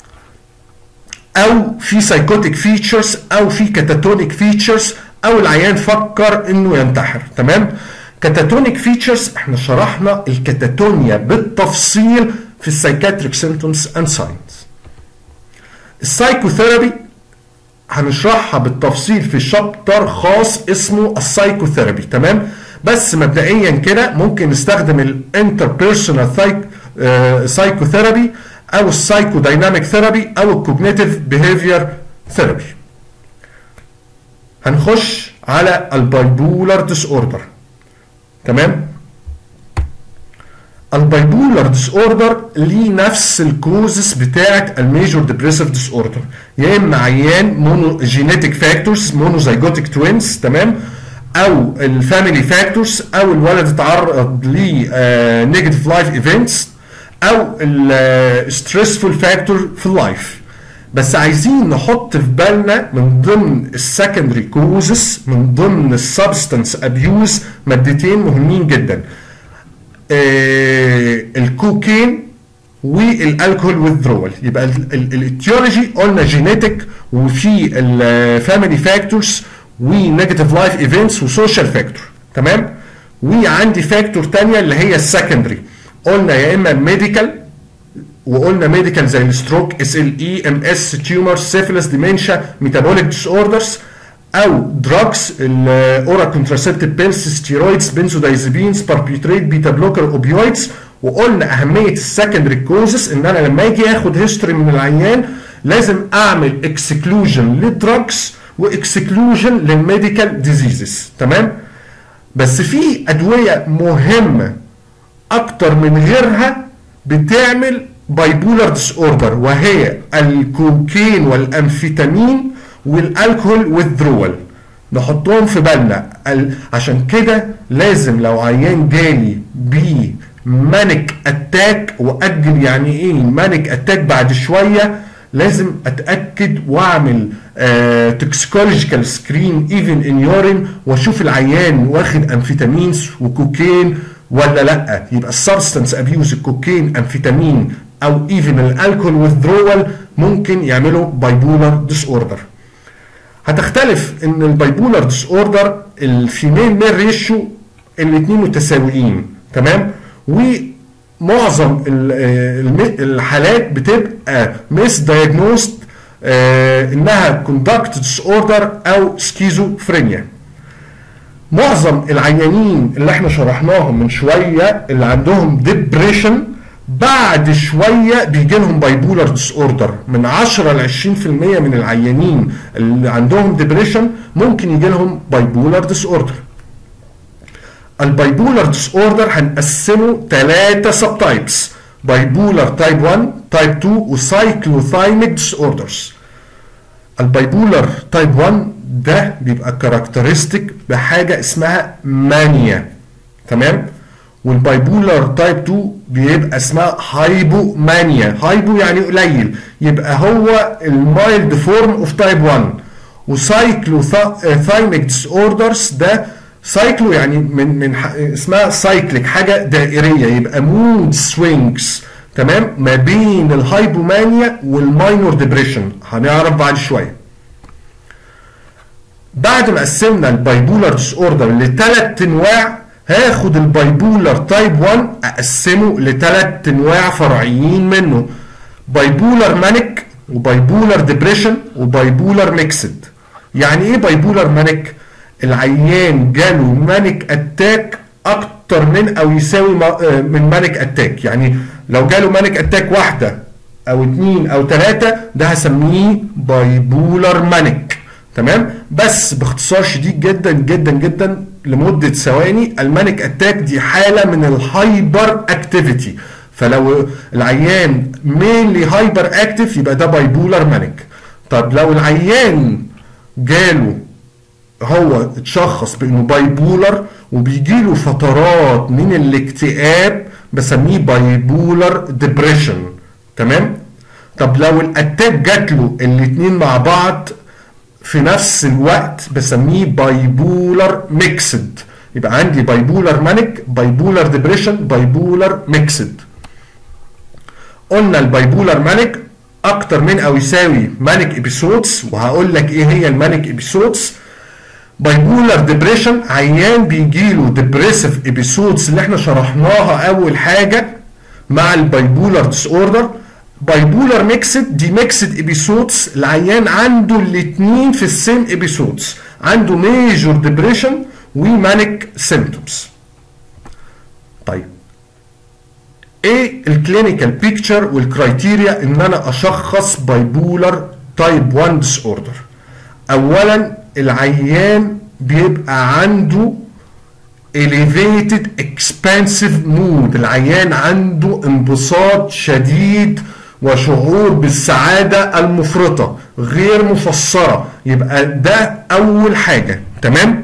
او في سايكوتيك فيتشرز او في كاتاتونيك فيتشرز او العيان فكر انه ينتحر تمام كاتاتونيك فيتشرز احنا شرحنا الكاتاتونيا بالتفصيل في السايكاتريك سيمتومز اند ساينز السايكوثيرابي هنشرحها بالتفصيل في شابتر خاص اسمه السايكوثيرابي تمام بس مبدئيا كده ممكن نستخدم الانتربيرسونال سايكوثيرابي او السايكو دايناميك ثيرابي او الكوجنيتيف بيهيفير ثيرابي هنخش على البايبولار ديس اوردر تمام البايبولار ديس اوردر ليه نفس الكوزس بتاعه الميجور ديبريسيف ديس اوردر يا اما عيان مونو جينيتك فاكتورز مونوزايجوتيك توينز تمام او الفاميلي فاكتورز او الولد اتعرض ل نيجاتيف لايف ايفنتس او الستريسفول فاكتور في اللايف بس عايزين نحط في بالنا من ضمن السكندري كوزس من ضمن السبستنس ابيوز مادتين مهمين جدا آه الكوكين والالكول ويذرول يبقى الاتيولوجي قلنا جينيتك وفي الفاميلي فاكتورز ونيجاتيف لايف ايفنتس وسوشيال فاكتور تمام وعندي فاكتور ثانيه اللي هي السكندري قلنا يا اما ميديكال وقلنا ميديكال زي الستروك اس ال اي ام اس تيومر سيفيلس ديمنشا ميتابوليك ديس اوردرز او دراجز الاورا كونتراسبتيف بيلز ستيرويدز بنزودايزابينز باربيتريت بيتا بلوكر اوبيويدز وقلنا اهميه السكندري كوزس ان انا لما اجي اخد هيستوري من العيان لازم اعمل اكسكلوجن للدراجز واكسكلوجن للميديكال ديزيزز تمام بس في ادويه مهمه اكتر من غيرها بتعمل بايبولار ديس اوردر وهي الكوكين والامفيتامين والالكول ويذرول نحطهم في بالنا عشان كده لازم لو عيان جالي بيه مانيك اتاك واجل يعني ايه مانيك اتاك بعد شويه لازم اتاكد واعمل توكسيكولوجيكال سكرين ايفن ان يورين واشوف العيان واخد امفيتامينز وكوكين ولا لا يبقى السبستنس ابيوز الكوكين امفيتامين او ايفن الالكول withdrawal ممكن يعملوا بايبولر ديس اوردر هتختلف ان البايبولر ديس اوردر الفيميل ميل ريشيو الاثنين متساويين تمام ومعظم الحالات بتبقى ميس دايجنوست انها كوندكت ديس اوردر او سكيزوفرينيا معظم العيانين اللي احنا شرحناهم من شويه اللي عندهم ديبريشن بعد شويه بيجي لهم بايبولر ديس اوردر من 10 ل 20% من العيانين اللي عندهم ديبريشن ممكن يجي لهم بايبولر ديس اوردر البايبولر ديس اوردر هنقسمه ثلاثه سب تايبس بايبولر تايب 1 تايب 2 وسايكلوثايميك ديس اوردرز البايبولر تايب 1 ده بيبقى كاركترستيك بحاجه اسمها مانيا تمام والبايبولر تايب 2 بيبقى اسمها هايبو مانيا هايبو يعني قليل يبقى هو المايلد فورم اوف تايب 1 وسايكلو ثايميك ديس اوردرز ده سايكلو يعني من من اسمها سايكليك حاجه دائريه يبقى مود سوينجز تمام ما بين الهايبومانيا والماينور ديبريشن هنعرف بعد شويه بعد ما قسمنا البايبولر ديس اوردر لثلاث انواع هاخد البايبولر تايب 1 اقسمه لثلاث انواع فرعيين منه بايبولر مانيك وبايبولر ديبريشن وبايبولر ميكسد يعني ايه بايبولر مانيك العيان جاله مانيك اتاك اكتر من او يساوي من مانيك اتاك يعني لو جاله مانيك اتاك واحده او اتنين او ثلاثه ده هسميه بايبولر مانيك تمام بس باختصار شديد جدا جدا جدا لمده ثواني المانيك اتاك دي حاله من الهايبر اكتيفيتي فلو العيان مينلي هايبر اكتيف يبقى ده بايبولر مانيك طب لو العيان جاله هو اتشخص بانه بايبولر وبيجي له فترات من الاكتئاب بسميه بايبولر ديبريشن تمام طب لو الاتاك جات له الاثنين مع بعض في نفس الوقت بسميه بايبولر ميكسد يبقى عندي بايبولر مانيك بايبولر ديبريشن بايبولر ميكسد قلنا البايبولر مانيك اكتر من او يساوي مانيك ابيسودز وهقول لك ايه هي المانيك ابيسودز بايبولر ديبريشن عيان بيجيله ديبريسيف ابيسودز اللي احنا شرحناها اول حاجه مع البايبولر ديس اوردر بايبولر ميكسد دي ميكسد ابيسودز العيان عنده الاثنين في السيم ابيسودز عنده ميجور ديبريشن ومانيك سيمتومز طيب ايه الكلينيكال بيكتشر والكرايتيريا ان انا اشخص بايبولر تايب 1 ديس اوردر اولا العيان بيبقى عنده elevated expansive mood العيان عنده انبساط شديد وشعور بالسعادة المفرطة غير مفسرة يبقى ده أول حاجة تمام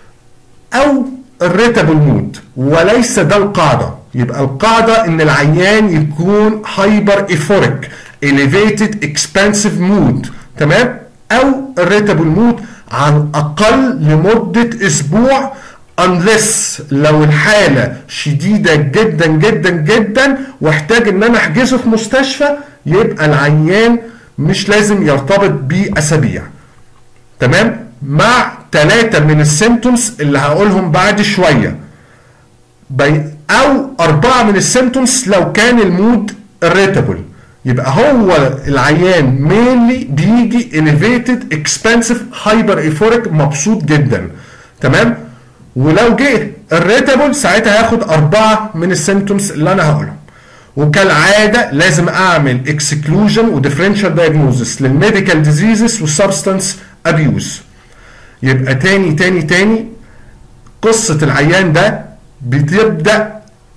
أو الريتابل مود وليس ده القاعدة يبقى القاعدة إن العيان يكون هايبر ايفوريك elevated expansive mood تمام أو الريتابل مود على الأقل لمدة أسبوع unless لو الحالة شديدة جدا جدا جدا واحتاج ان انا احجزه في مستشفى يبقى العيان مش لازم يرتبط بيه اسابيع تمام مع ثلاثة من السيمتومز اللي هقولهم بعد شوية بي او اربعة من السيمتومز لو كان المود irritable يبقى هو العيان مينلي بيجي elevated expensive hyper euphoric مبسوط جدا تمام ولو جه الريتابل ساعتها هاخد اربعه من السيمتومز اللي انا هقولهم وكالعاده لازم اعمل اكسكلوجن وديفرنشال دايجنوزس للميديكال ديزيزز والسبستانس ابيوز يبقى تاني تاني تاني قصه العيان ده بتبدا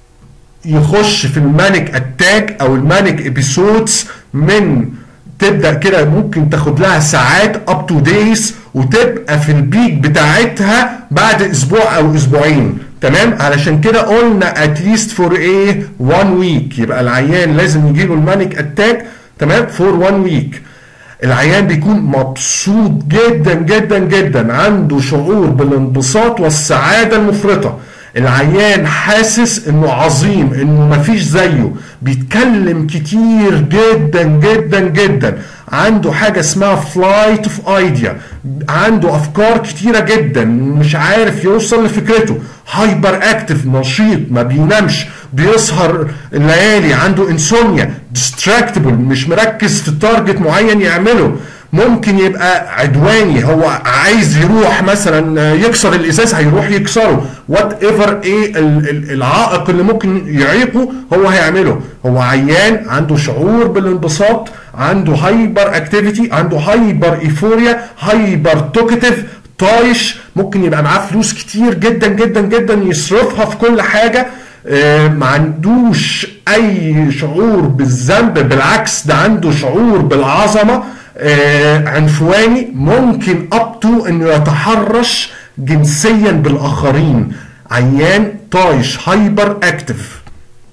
يخش في المانيك اتاك او المانيك ابيسودز من تبدا كده ممكن تاخد لها ساعات اب تو دايز وتبقى في البيك بتاعتها بعد اسبوع او اسبوعين تمام علشان كده قلنا اتليست فور ايه 1 ويك يبقى العيان لازم يجي له المانيك اتاك تمام فور 1 ويك العيان بيكون مبسوط جدا جدا جدا عنده شعور بالانبساط والسعاده المفرطه العيان حاسس انه عظيم انه مفيش زيه بيتكلم كتير جدا جدا جدا عنده حاجة اسمها فلايت اوف ايديا عنده افكار كتيرة جدا مش عارف يوصل لفكرته هايبر اكتف نشيط ما بينامش بيسهر الليالي عنده انسوميا ديستراكتبل مش مركز في تارجت معين يعمله ممكن يبقى عدواني هو عايز يروح مثلا يكسر الازاز هيروح يكسره وات ايفر ايه العائق اللي ممكن يعيقه هو هيعمله هو عيان عنده شعور بالانبساط عنده هايبر اكتيفيتي عنده هايبر ايفوريا هايبر توكتيف طايش ممكن يبقى معاه فلوس كتير جدا جدا جدا يصرفها في كل حاجه ما عندوش اي شعور بالذنب بالعكس ده عنده شعور بالعظمه آه عنفواني ممكن اب تو انه يتحرش جنسيا بالاخرين عيان طايش هايبر اكتف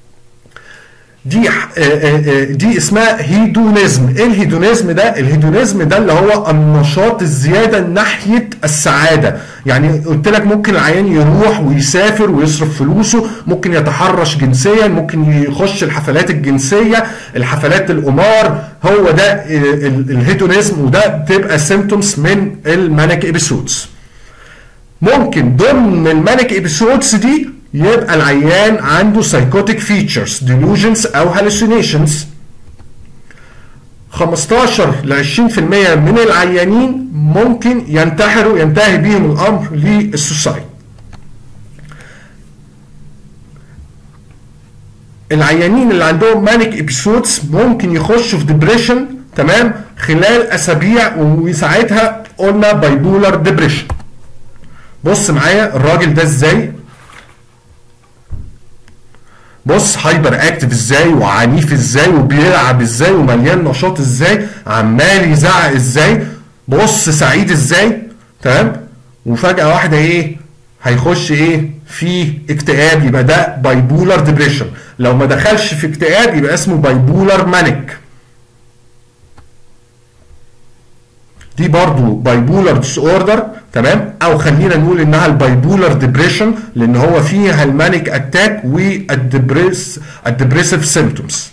دي دي اسمها هيدونيزم ايه الهيدونيزم ده الهيدونيزم ده اللي هو النشاط الزياده ناحيه السعاده يعني قلت لك ممكن العيان يروح ويسافر ويصرف فلوسه ممكن يتحرش جنسيا ممكن يخش الحفلات الجنسيه الحفلات القمار هو ده الهيدونيزم وده بتبقى سيمتومز من المانيك ابيسودز ممكن ضمن المانيك ابيسودز دي يبقى العيان عنده psychotic features delusions او hallucinations 15 ل 20% من العيانين ممكن ينتحروا ينتهي بيهم الامر للسوسايد العيانين اللي عندهم مانيك ابيسودز ممكن يخشوا في ديبريشن تمام خلال اسابيع وساعتها قلنا بايبولار ديبريشن بص معايا الراجل ده ازاي بص هايبر اكتف ازاي وعنيف ازاي وبيلعب ازاي ومليان نشاط ازاي عمال يزعق ازاي بص سعيد ازاي تمام وفجأة واحدة ايه هيخش ايه في اكتئاب يبقى ده بايبولار ديبريشن لو ما دخلش في اكتئاب يبقى اسمه بايبولار مانيك دي برضو بايبولار ديس اوردر تمام او خلينا نقول انها البايبولار ديبريشن لان هو فيها المانيك اتاك والدبريس الدبريسيف سيمتومز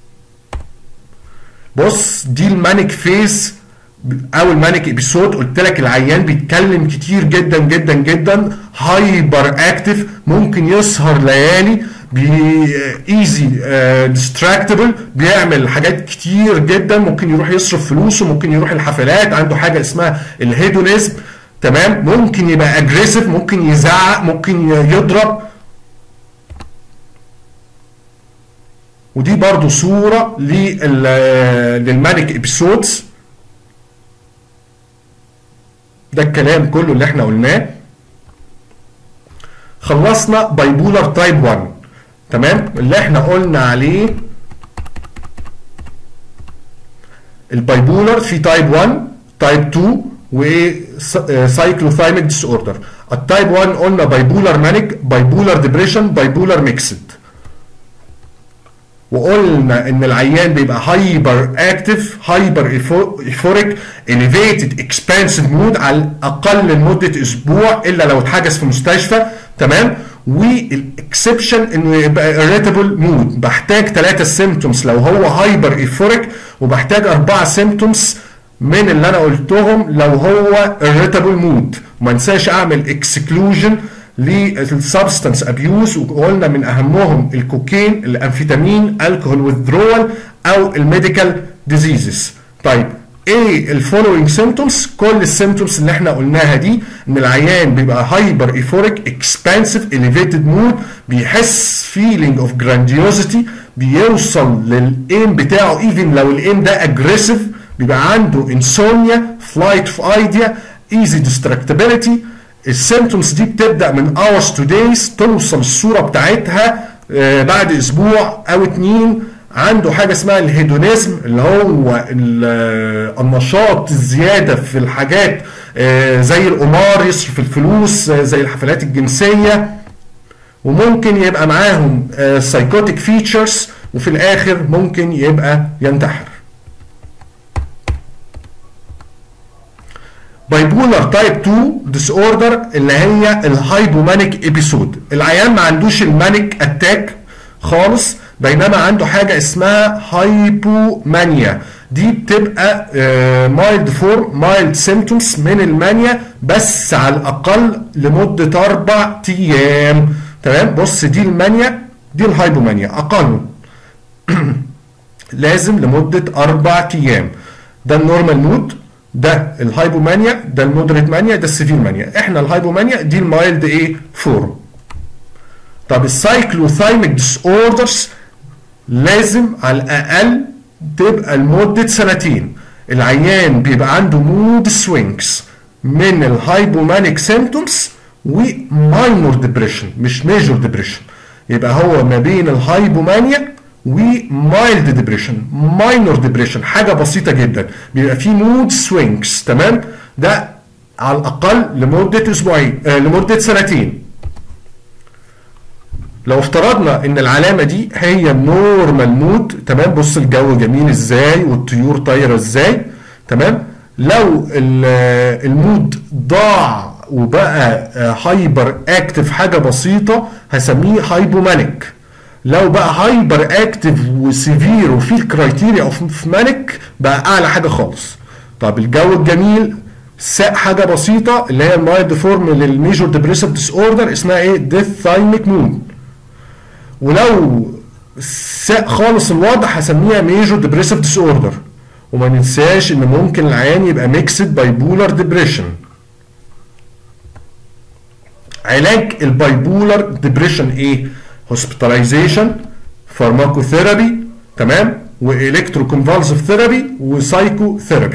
بص دي المانيك فيز او المانيك ابيسود قلت لك العيان بيتكلم كتير جدا جدا جدا هايبر اكتف ممكن يسهر ليالي بي ايزي ديستراكتبل بيعمل حاجات كتير جدا ممكن يروح يصرف فلوسه ممكن يروح الحفلات عنده حاجه اسمها الهيدونيزم تمام ممكن يبقى اجريسيف ممكن يزعق ممكن يضرب ودي برضو صورة للمانيك ابيسودز ده الكلام كله اللي احنا قلناه خلصنا بايبولار تايب 1 تمام اللي احنا قلنا عليه البايبولار في تايب 1 تايب 2 وسايكلوثايميك ديس اوردر التايب 1 قلنا بايبولار مانيك بايبولار ديبريشن بايبولار ميكسد وقلنا ان العيان بيبقى هايبر اكتف هايبر ايفوريك اليفيتد اكسبانسيف مود على الاقل لمده اسبوع الا لو اتحجز في مستشفى تمام والاكسبشن انه يبقى irritable مود بحتاج ثلاثه سيمتومز لو هو هايبر ايفوريك وبحتاج اربعه سيمتومز من اللي انا قلتهم لو هو irritable مود وما انساش اعمل اكسكلوجن للسبستنس ابيوز وقلنا من اهمهم الكوكين الامفيتامين الكحول وذرول او الميديكال ديزيزز طيب ايه الفولوينج سيمتومز كل السيمتومز اللي احنا قلناها دي ان العيان بيبقى هايبر ايفوريك اكسبانسيف اليفيتد مود بيحس فيلينج اوف جرانديوزيتي بيوصل للايم بتاعه ايفن لو الايم ده اجريسيف بيبقى عنده انسوميا فلايت في ايديا ايزي ديستراكتابيلتي السيمتومز دي بتبدا من اورز تو دايز توصل الصوره بتاعتها بعد اسبوع او اتنين عنده حاجه اسمها الهيدونيزم اللي هو النشاط الزياده في الحاجات زي القمار يصرف الفلوس زي الحفلات الجنسيه وممكن يبقى معاهم سايكوتيك فيتشرز وفي الاخر ممكن يبقى ينتحر بايبولار تايب 2 ديس اوردر اللي هي الهايبومانيك ابيسود العيان ما عندوش المانيك اتاك خالص بينما عنده حاجه اسمها هايبومانيا دي بتبقى مايلد فور مايلد سيمتومز من المانيا بس على الاقل لمده اربع ايام تمام بص دي المانيا دي الهايبومانيا اقل لازم لمده اربع ايام ده النورمال مود ده الهايبومانيا ده المودريت مانيا ده السيفير مانيا احنا الهايبومانيا دي المايلد ايه فور طب السايكلوثايميك ديس اوردرز لازم على الاقل تبقى لمده سنتين العيان بيبقى عنده مود سوينجز من الهايبومانيك سيمتومز وماينور ديبريشن مش ميجور ديبريشن يبقى هو ما بين الهايبومانيا ومايلد ديبريشن ماينور ديبريشن حاجه بسيطه جدا بيبقى فيه مود سوينجز تمام ده على الاقل لمده اسبوعين آه لمده سنتين لو افترضنا ان العلامه دي هي النورمال مود تمام بص الجو جميل ازاي والطيور طايره ازاي تمام لو المود ضاع وبقى هايبر اكتف حاجه بسيطه هسميه هايبومانيك لو بقى هايبر اكتف وسيفير وفي الكرايتيريا اوف مانيك بقى اعلى حاجه خالص طب الجو الجميل ساق حاجه بسيطه اللي هي المايلد فورم للميجور ديبريسيف ديس اوردر اسمها ايه ديث ثايميك مود ولو ساق خالص الوضع هسميها ميجور ديبريسيف ديس اوردر وما ننساش ان ممكن العيان يبقى ميكسد بايبولار ديبريشن علاج البايبولار ديبريشن ايه هوسبيتاليزيشن فارماكوثيرابي تمام والكترو كونفالسيف ثيرابي وسايكو ثيرابي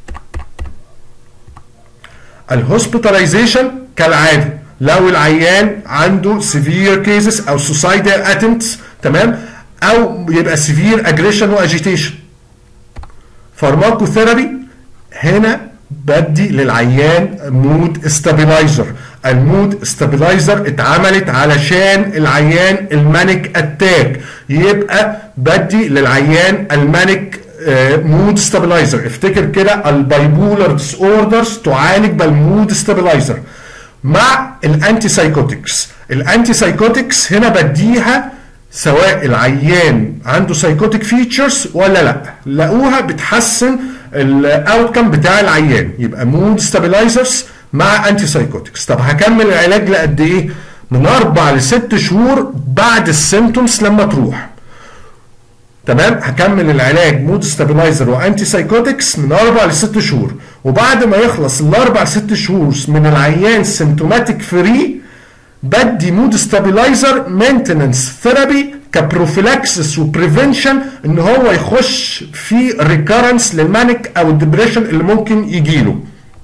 الهوسبيتاليزيشن كالعاده لو العيان عنده سيفير كيسز او سوسايدال اتمتس تمام او يبقى سيفير اجريشن واجيتيشن فارماكوثيرابي هنا بدي للعيان مود استابيلايزر المود استابيلايزر اتعملت علشان العيان المانيك اتاك يبقى بدي للعيان المانيك مود ستابلايزر افتكر كده البايبولار ديس اوردرز تعالج بالمود ستابلايزر مع الانتي سايكوتكس الانتي سايكوتكس هنا بديها سواء العيان عنده سايكوتيك فيتشرز ولا لا لقوها بتحسن الاوتكم بتاع العيان يبقى مود ستابلايزرز مع انتي سايكوتكس طب هكمل العلاج لقد ايه من اربع لست شهور بعد السيمتومز لما تروح تمام هكمل العلاج مود ستابلايزر وانتي سايكوتكس من اربع لست شهور وبعد ما يخلص الاربع ست شهور من العيان سيمتوماتيك فري بدي مود ستابلايزر مينتننس ثيرابي كبروفيلاكسس وبريفنشن ان هو يخش في ريكارنس للمانيك او الدبريشن اللي ممكن يجيله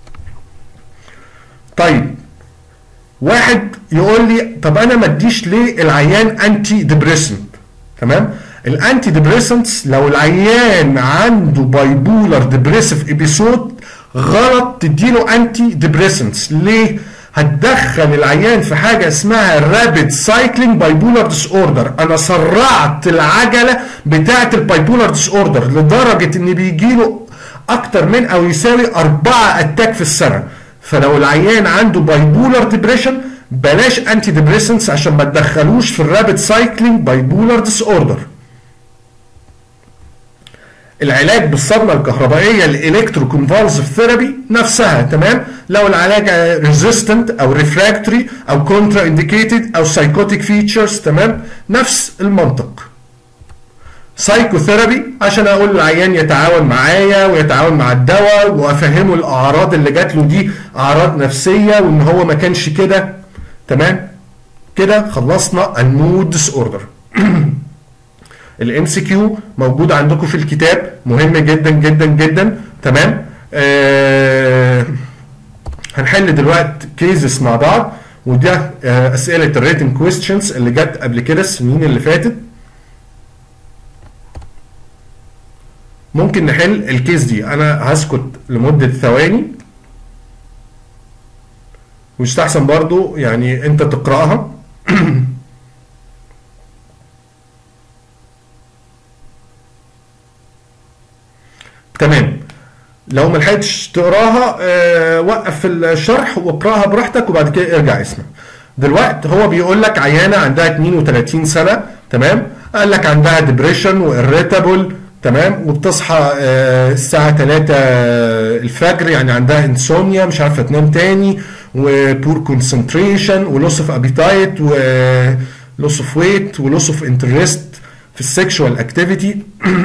طيب واحد يقول لي طب انا ما اديش ليه العيان انتي ديبريسنت تمام الانتي ديبريسنتس لو العيان عنده بايبولار ديبريسيف ابيسود غلط تديله انتي ديبريسنتس ليه هتدخل العيان في حاجه اسمها رابيد سايكلينج بايبولار ديس اوردر انا سرعت العجله بتاعه البايبولار ديس اوردر لدرجه ان بيجي له اكتر من او يساوي أربعة اتاك في السنه فلو العيان عنده بايبولار ديبريشن بلاش انتي ديبريسنتس عشان ما تدخلوش في الرابيد سايكلينج بايبولار ديس اوردر العلاج بالصدمه الكهربائيه الالكترو كونفالسيف ثيرابي نفسها تمام لو العلاج ريزيستنت او ريفراكتوري او كونترا انديكيتد او سايكوتيك فيتشرز تمام نفس المنطق سايكوثيرابي عشان اقول للعيان يتعاون معايا ويتعاون مع الدواء وافهمه الاعراض اللي جات له دي اعراض نفسيه وان هو ما كانش كده تمام كده خلصنا المود ديس اوردر الام سي كيو موجود عندكم في الكتاب مهم جدا جدا جدا تمام آه هنحل دلوقتي كيزز مع بعض وده آه اسئله الريتن كويستشنز اللي جت قبل كده السنين اللي فاتت ممكن نحل الكيس دي انا هسكت لمده ثواني ويستحسن برضو يعني انت تقراها تمام لو ما لحقتش تقراها آه، وقف الشرح واقراها براحتك وبعد كده ارجع اسمع دلوقتي هو بيقول لك عيانه عندها 32 سنه تمام قال لك عندها ديبريشن واريتابل تمام وبتصحى آه، الساعه 3 الفجر يعني عندها انسوميا مش عارفه تنام تاني وبور كونسنتريشن ولوس اوف ابيتايت ولوس اوف ويت ولوس اوف انترست في السكشوال اكتيفيتي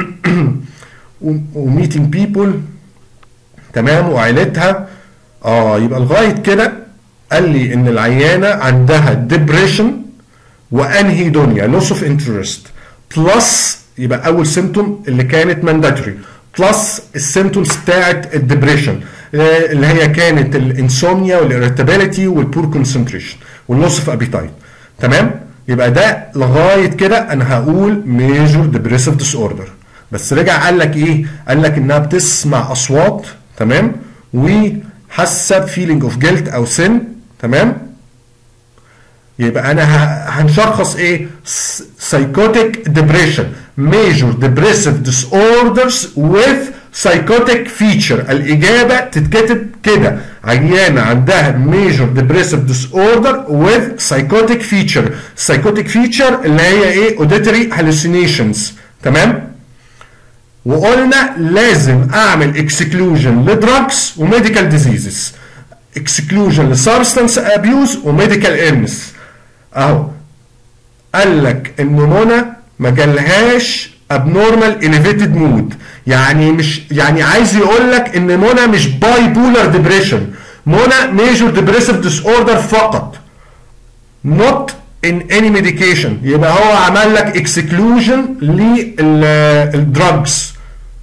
وميتنج بيبول تمام وعيلتها اه يبقى لغايه كده قال لي ان العيانه عندها ديبريشن وانهيدونيا لوس اوف انترست بلس يبقى اول سيمتوم اللي كانت مانداتوري بلس السيمتومز بتاعت الدبريشن اللي هي كانت الانسومنيا والاريتابيليتي والبور كونسنتريشن واللوس اوف ابيتايت تمام يبقى ده لغايه كده انا هقول ميجور ديبريسيف ديس اوردر بس رجع قال لك ايه قال لك انها بتسمع اصوات تمام وحاسه بفيلينج اوف جيلت او سن تمام يبقى انا ه- هنشخص ايه سايكوتيك ديبريشن ميجور ديبريسيف ديس اوردرز with psychotic feature الاجابه تتكتب كده عيانه عندها ميجور ديبريسيف ديس اوردر with psychotic feature psychotic feature اللي هي ايه auditory hallucinations تمام وقلنا لازم اعمل اكسكلوجن لدراجز وميديكال ديزيزز اكسكلوجن لسبستانس ابيوز وميديكال ايلنس اهو قال لك ان منى ما جالهاش ابنورمال اليفيتد مود يعني مش يعني عايز يقول لك ان منى مش باي بولر ديبريشن منى ميجور ديبريسيف ديس اوردر فقط not in any medication يبقى هو عمل لك اكسكلوجن للدراجز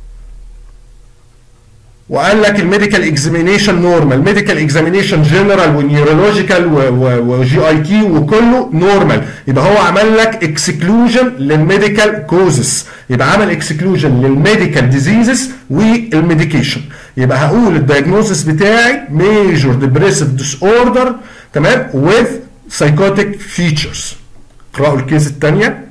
وقال لك الميديكال اكزامينيشن نورمال ميديكال اكزامينيشن جنرال ونيورولوجيكال وجي اي تي وكله نورمال يبقى هو عمل لك اكسكلوجن للميديكال كوزز يبقى عمل اكسكلوجن للميديكال ديزيزز والميديكيشن يبقى هقول الدايجنوزس بتاعي ميجور ديبريسيف ديس اوردر تمام with psychotic features اقرأوا الكيس الثانيه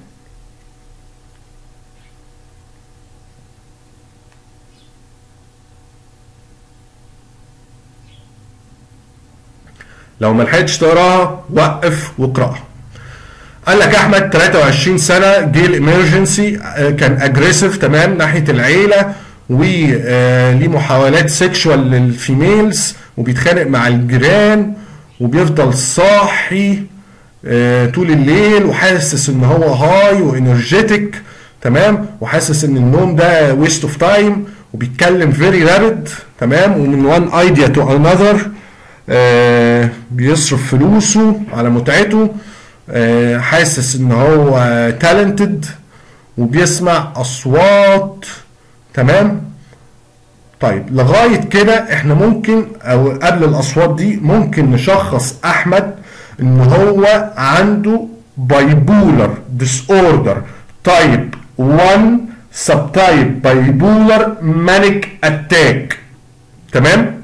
لو ما لحقتش تقراها وقف واقراها قال لك احمد 23 سنه جه الامرجنسي كان اجريسيف تمام ناحيه العيله وليه محاولات سيكشوال للفيميلز وبيتخانق مع الجيران وبيفضل صاحي آه، طول الليل وحاسس ان هو هاي وانرجيتك تمام وحاسس ان النوم ده ويست اوف تايم وبيتكلم فيري رابد تمام ومن وان ايديا تو انذر آه، بيصرف فلوسه على متعته آه، حاسس ان هو تالنتد وبيسمع اصوات تمام طيب لغايه كده احنا ممكن او قبل الاصوات دي ممكن نشخص احمد ان هو عنده بايبولر ديس اوردر تايب 1 سب تايب بايبولر مانيك اتاك تمام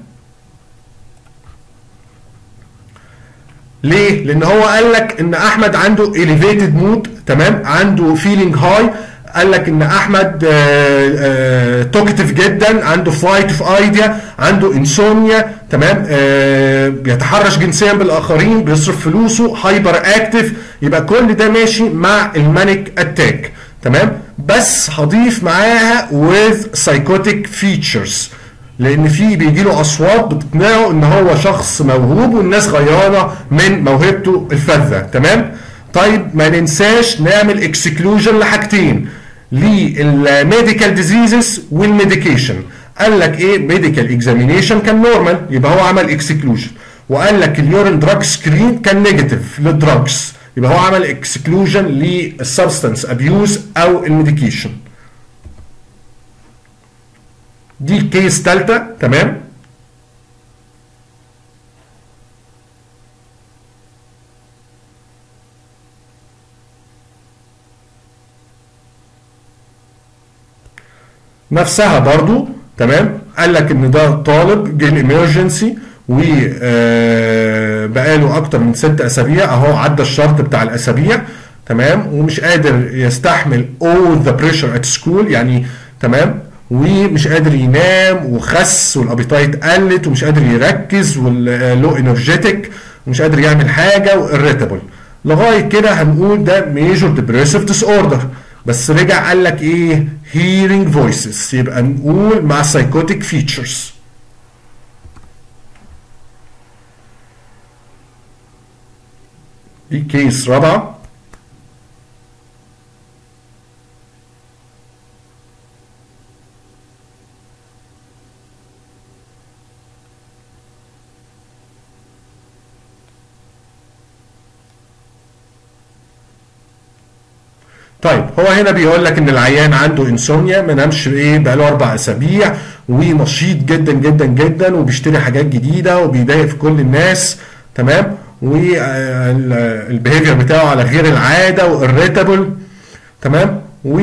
ليه؟ لان هو قال لك ان احمد عنده elevated mood تمام عنده feeling high قال لك ان احمد توكتيف جدا عنده فلايت اوف ايديا عنده انسوميا تمام آه، بيتحرش جنسيا بالاخرين بيصرف فلوسه هايبر اكتف يبقى كل ده ماشي مع المانيك اتاك تمام بس هضيف معاها with psychotic features لان في بيجي له اصوات بتقنعه ان هو شخص موهوب والناس غيرانه من موهبته الفذه تمام طيب ما ننساش نعمل اكسكلوجن لحاجتين للميديكال ديزيزز والميديكيشن قال لك ايه ميديكال اكزامينيشن كان نورمال يبقى هو عمل اكسكلوجن وقال لك اليورين دراج سكرين كان نيجاتيف للدراجز يبقى هو عمل اكسكلوجن للسبستانس ابيوز او الميديكيشن دي الكيس ثالثه تمام نفسها برضو تمام قال لك ان ده طالب جه الامرجنسي و آه، بقاله اكتر من ست اسابيع اهو عدى الشرط بتاع الاسابيع تمام ومش قادر يستحمل all the pressure at school يعني تمام ومش قادر ينام وخس والابيتايت قلت ومش قادر يركز واللو انرجيتك ومش قادر يعمل حاجه واريتابل لغايه كده هنقول ده ميجور ديبريسيف ديس اوردر بس رجع قال لك ايه hearing voices يبقى نقول مع psychotic features دي كيس رابعه طيب هو هنا بيقول لك ان العيان عنده انسوميا ما نامش ايه بقاله اربع اسابيع ونشيط جدا جدا جدا وبيشتري حاجات جديده وبيضايق في كل الناس تمام والبيهيفير بتاعه على غير العاده واريتابل تمام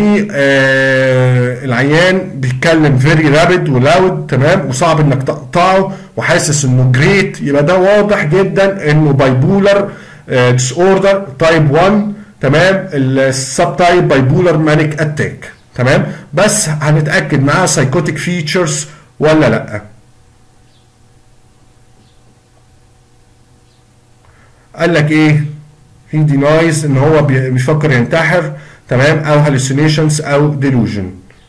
والعيان بيتكلم فيري رابid ولاود تمام وصعب انك تقطعه وحاسس انه جريت يبقى ده واضح جدا انه بايبولر ديس اوردر تايب 1 تمام السب تايب بايبولر مانيك اتاك تمام بس هنتاكد معاه سايكوتيك فيتشرز ولا لا قال لك ايه he denies ان هو بيفكر ينتحر تمام او hallucinations او delusion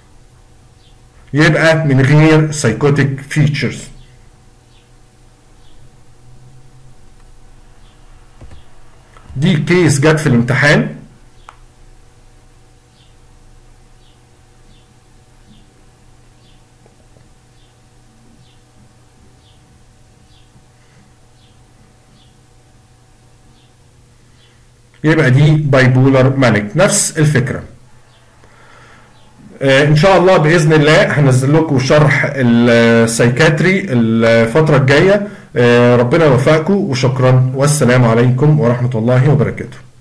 يبقى من غير سايكوتيك فيتشرز دي كيس جت في الامتحان يبقى دي بايبولر مانيك نفس الفكره آه ان شاء الله باذن الله هنزل لكم شرح السايكاتري الفتره الجايه آه ربنا يوفقكم وشكرا والسلام عليكم ورحمه الله وبركاته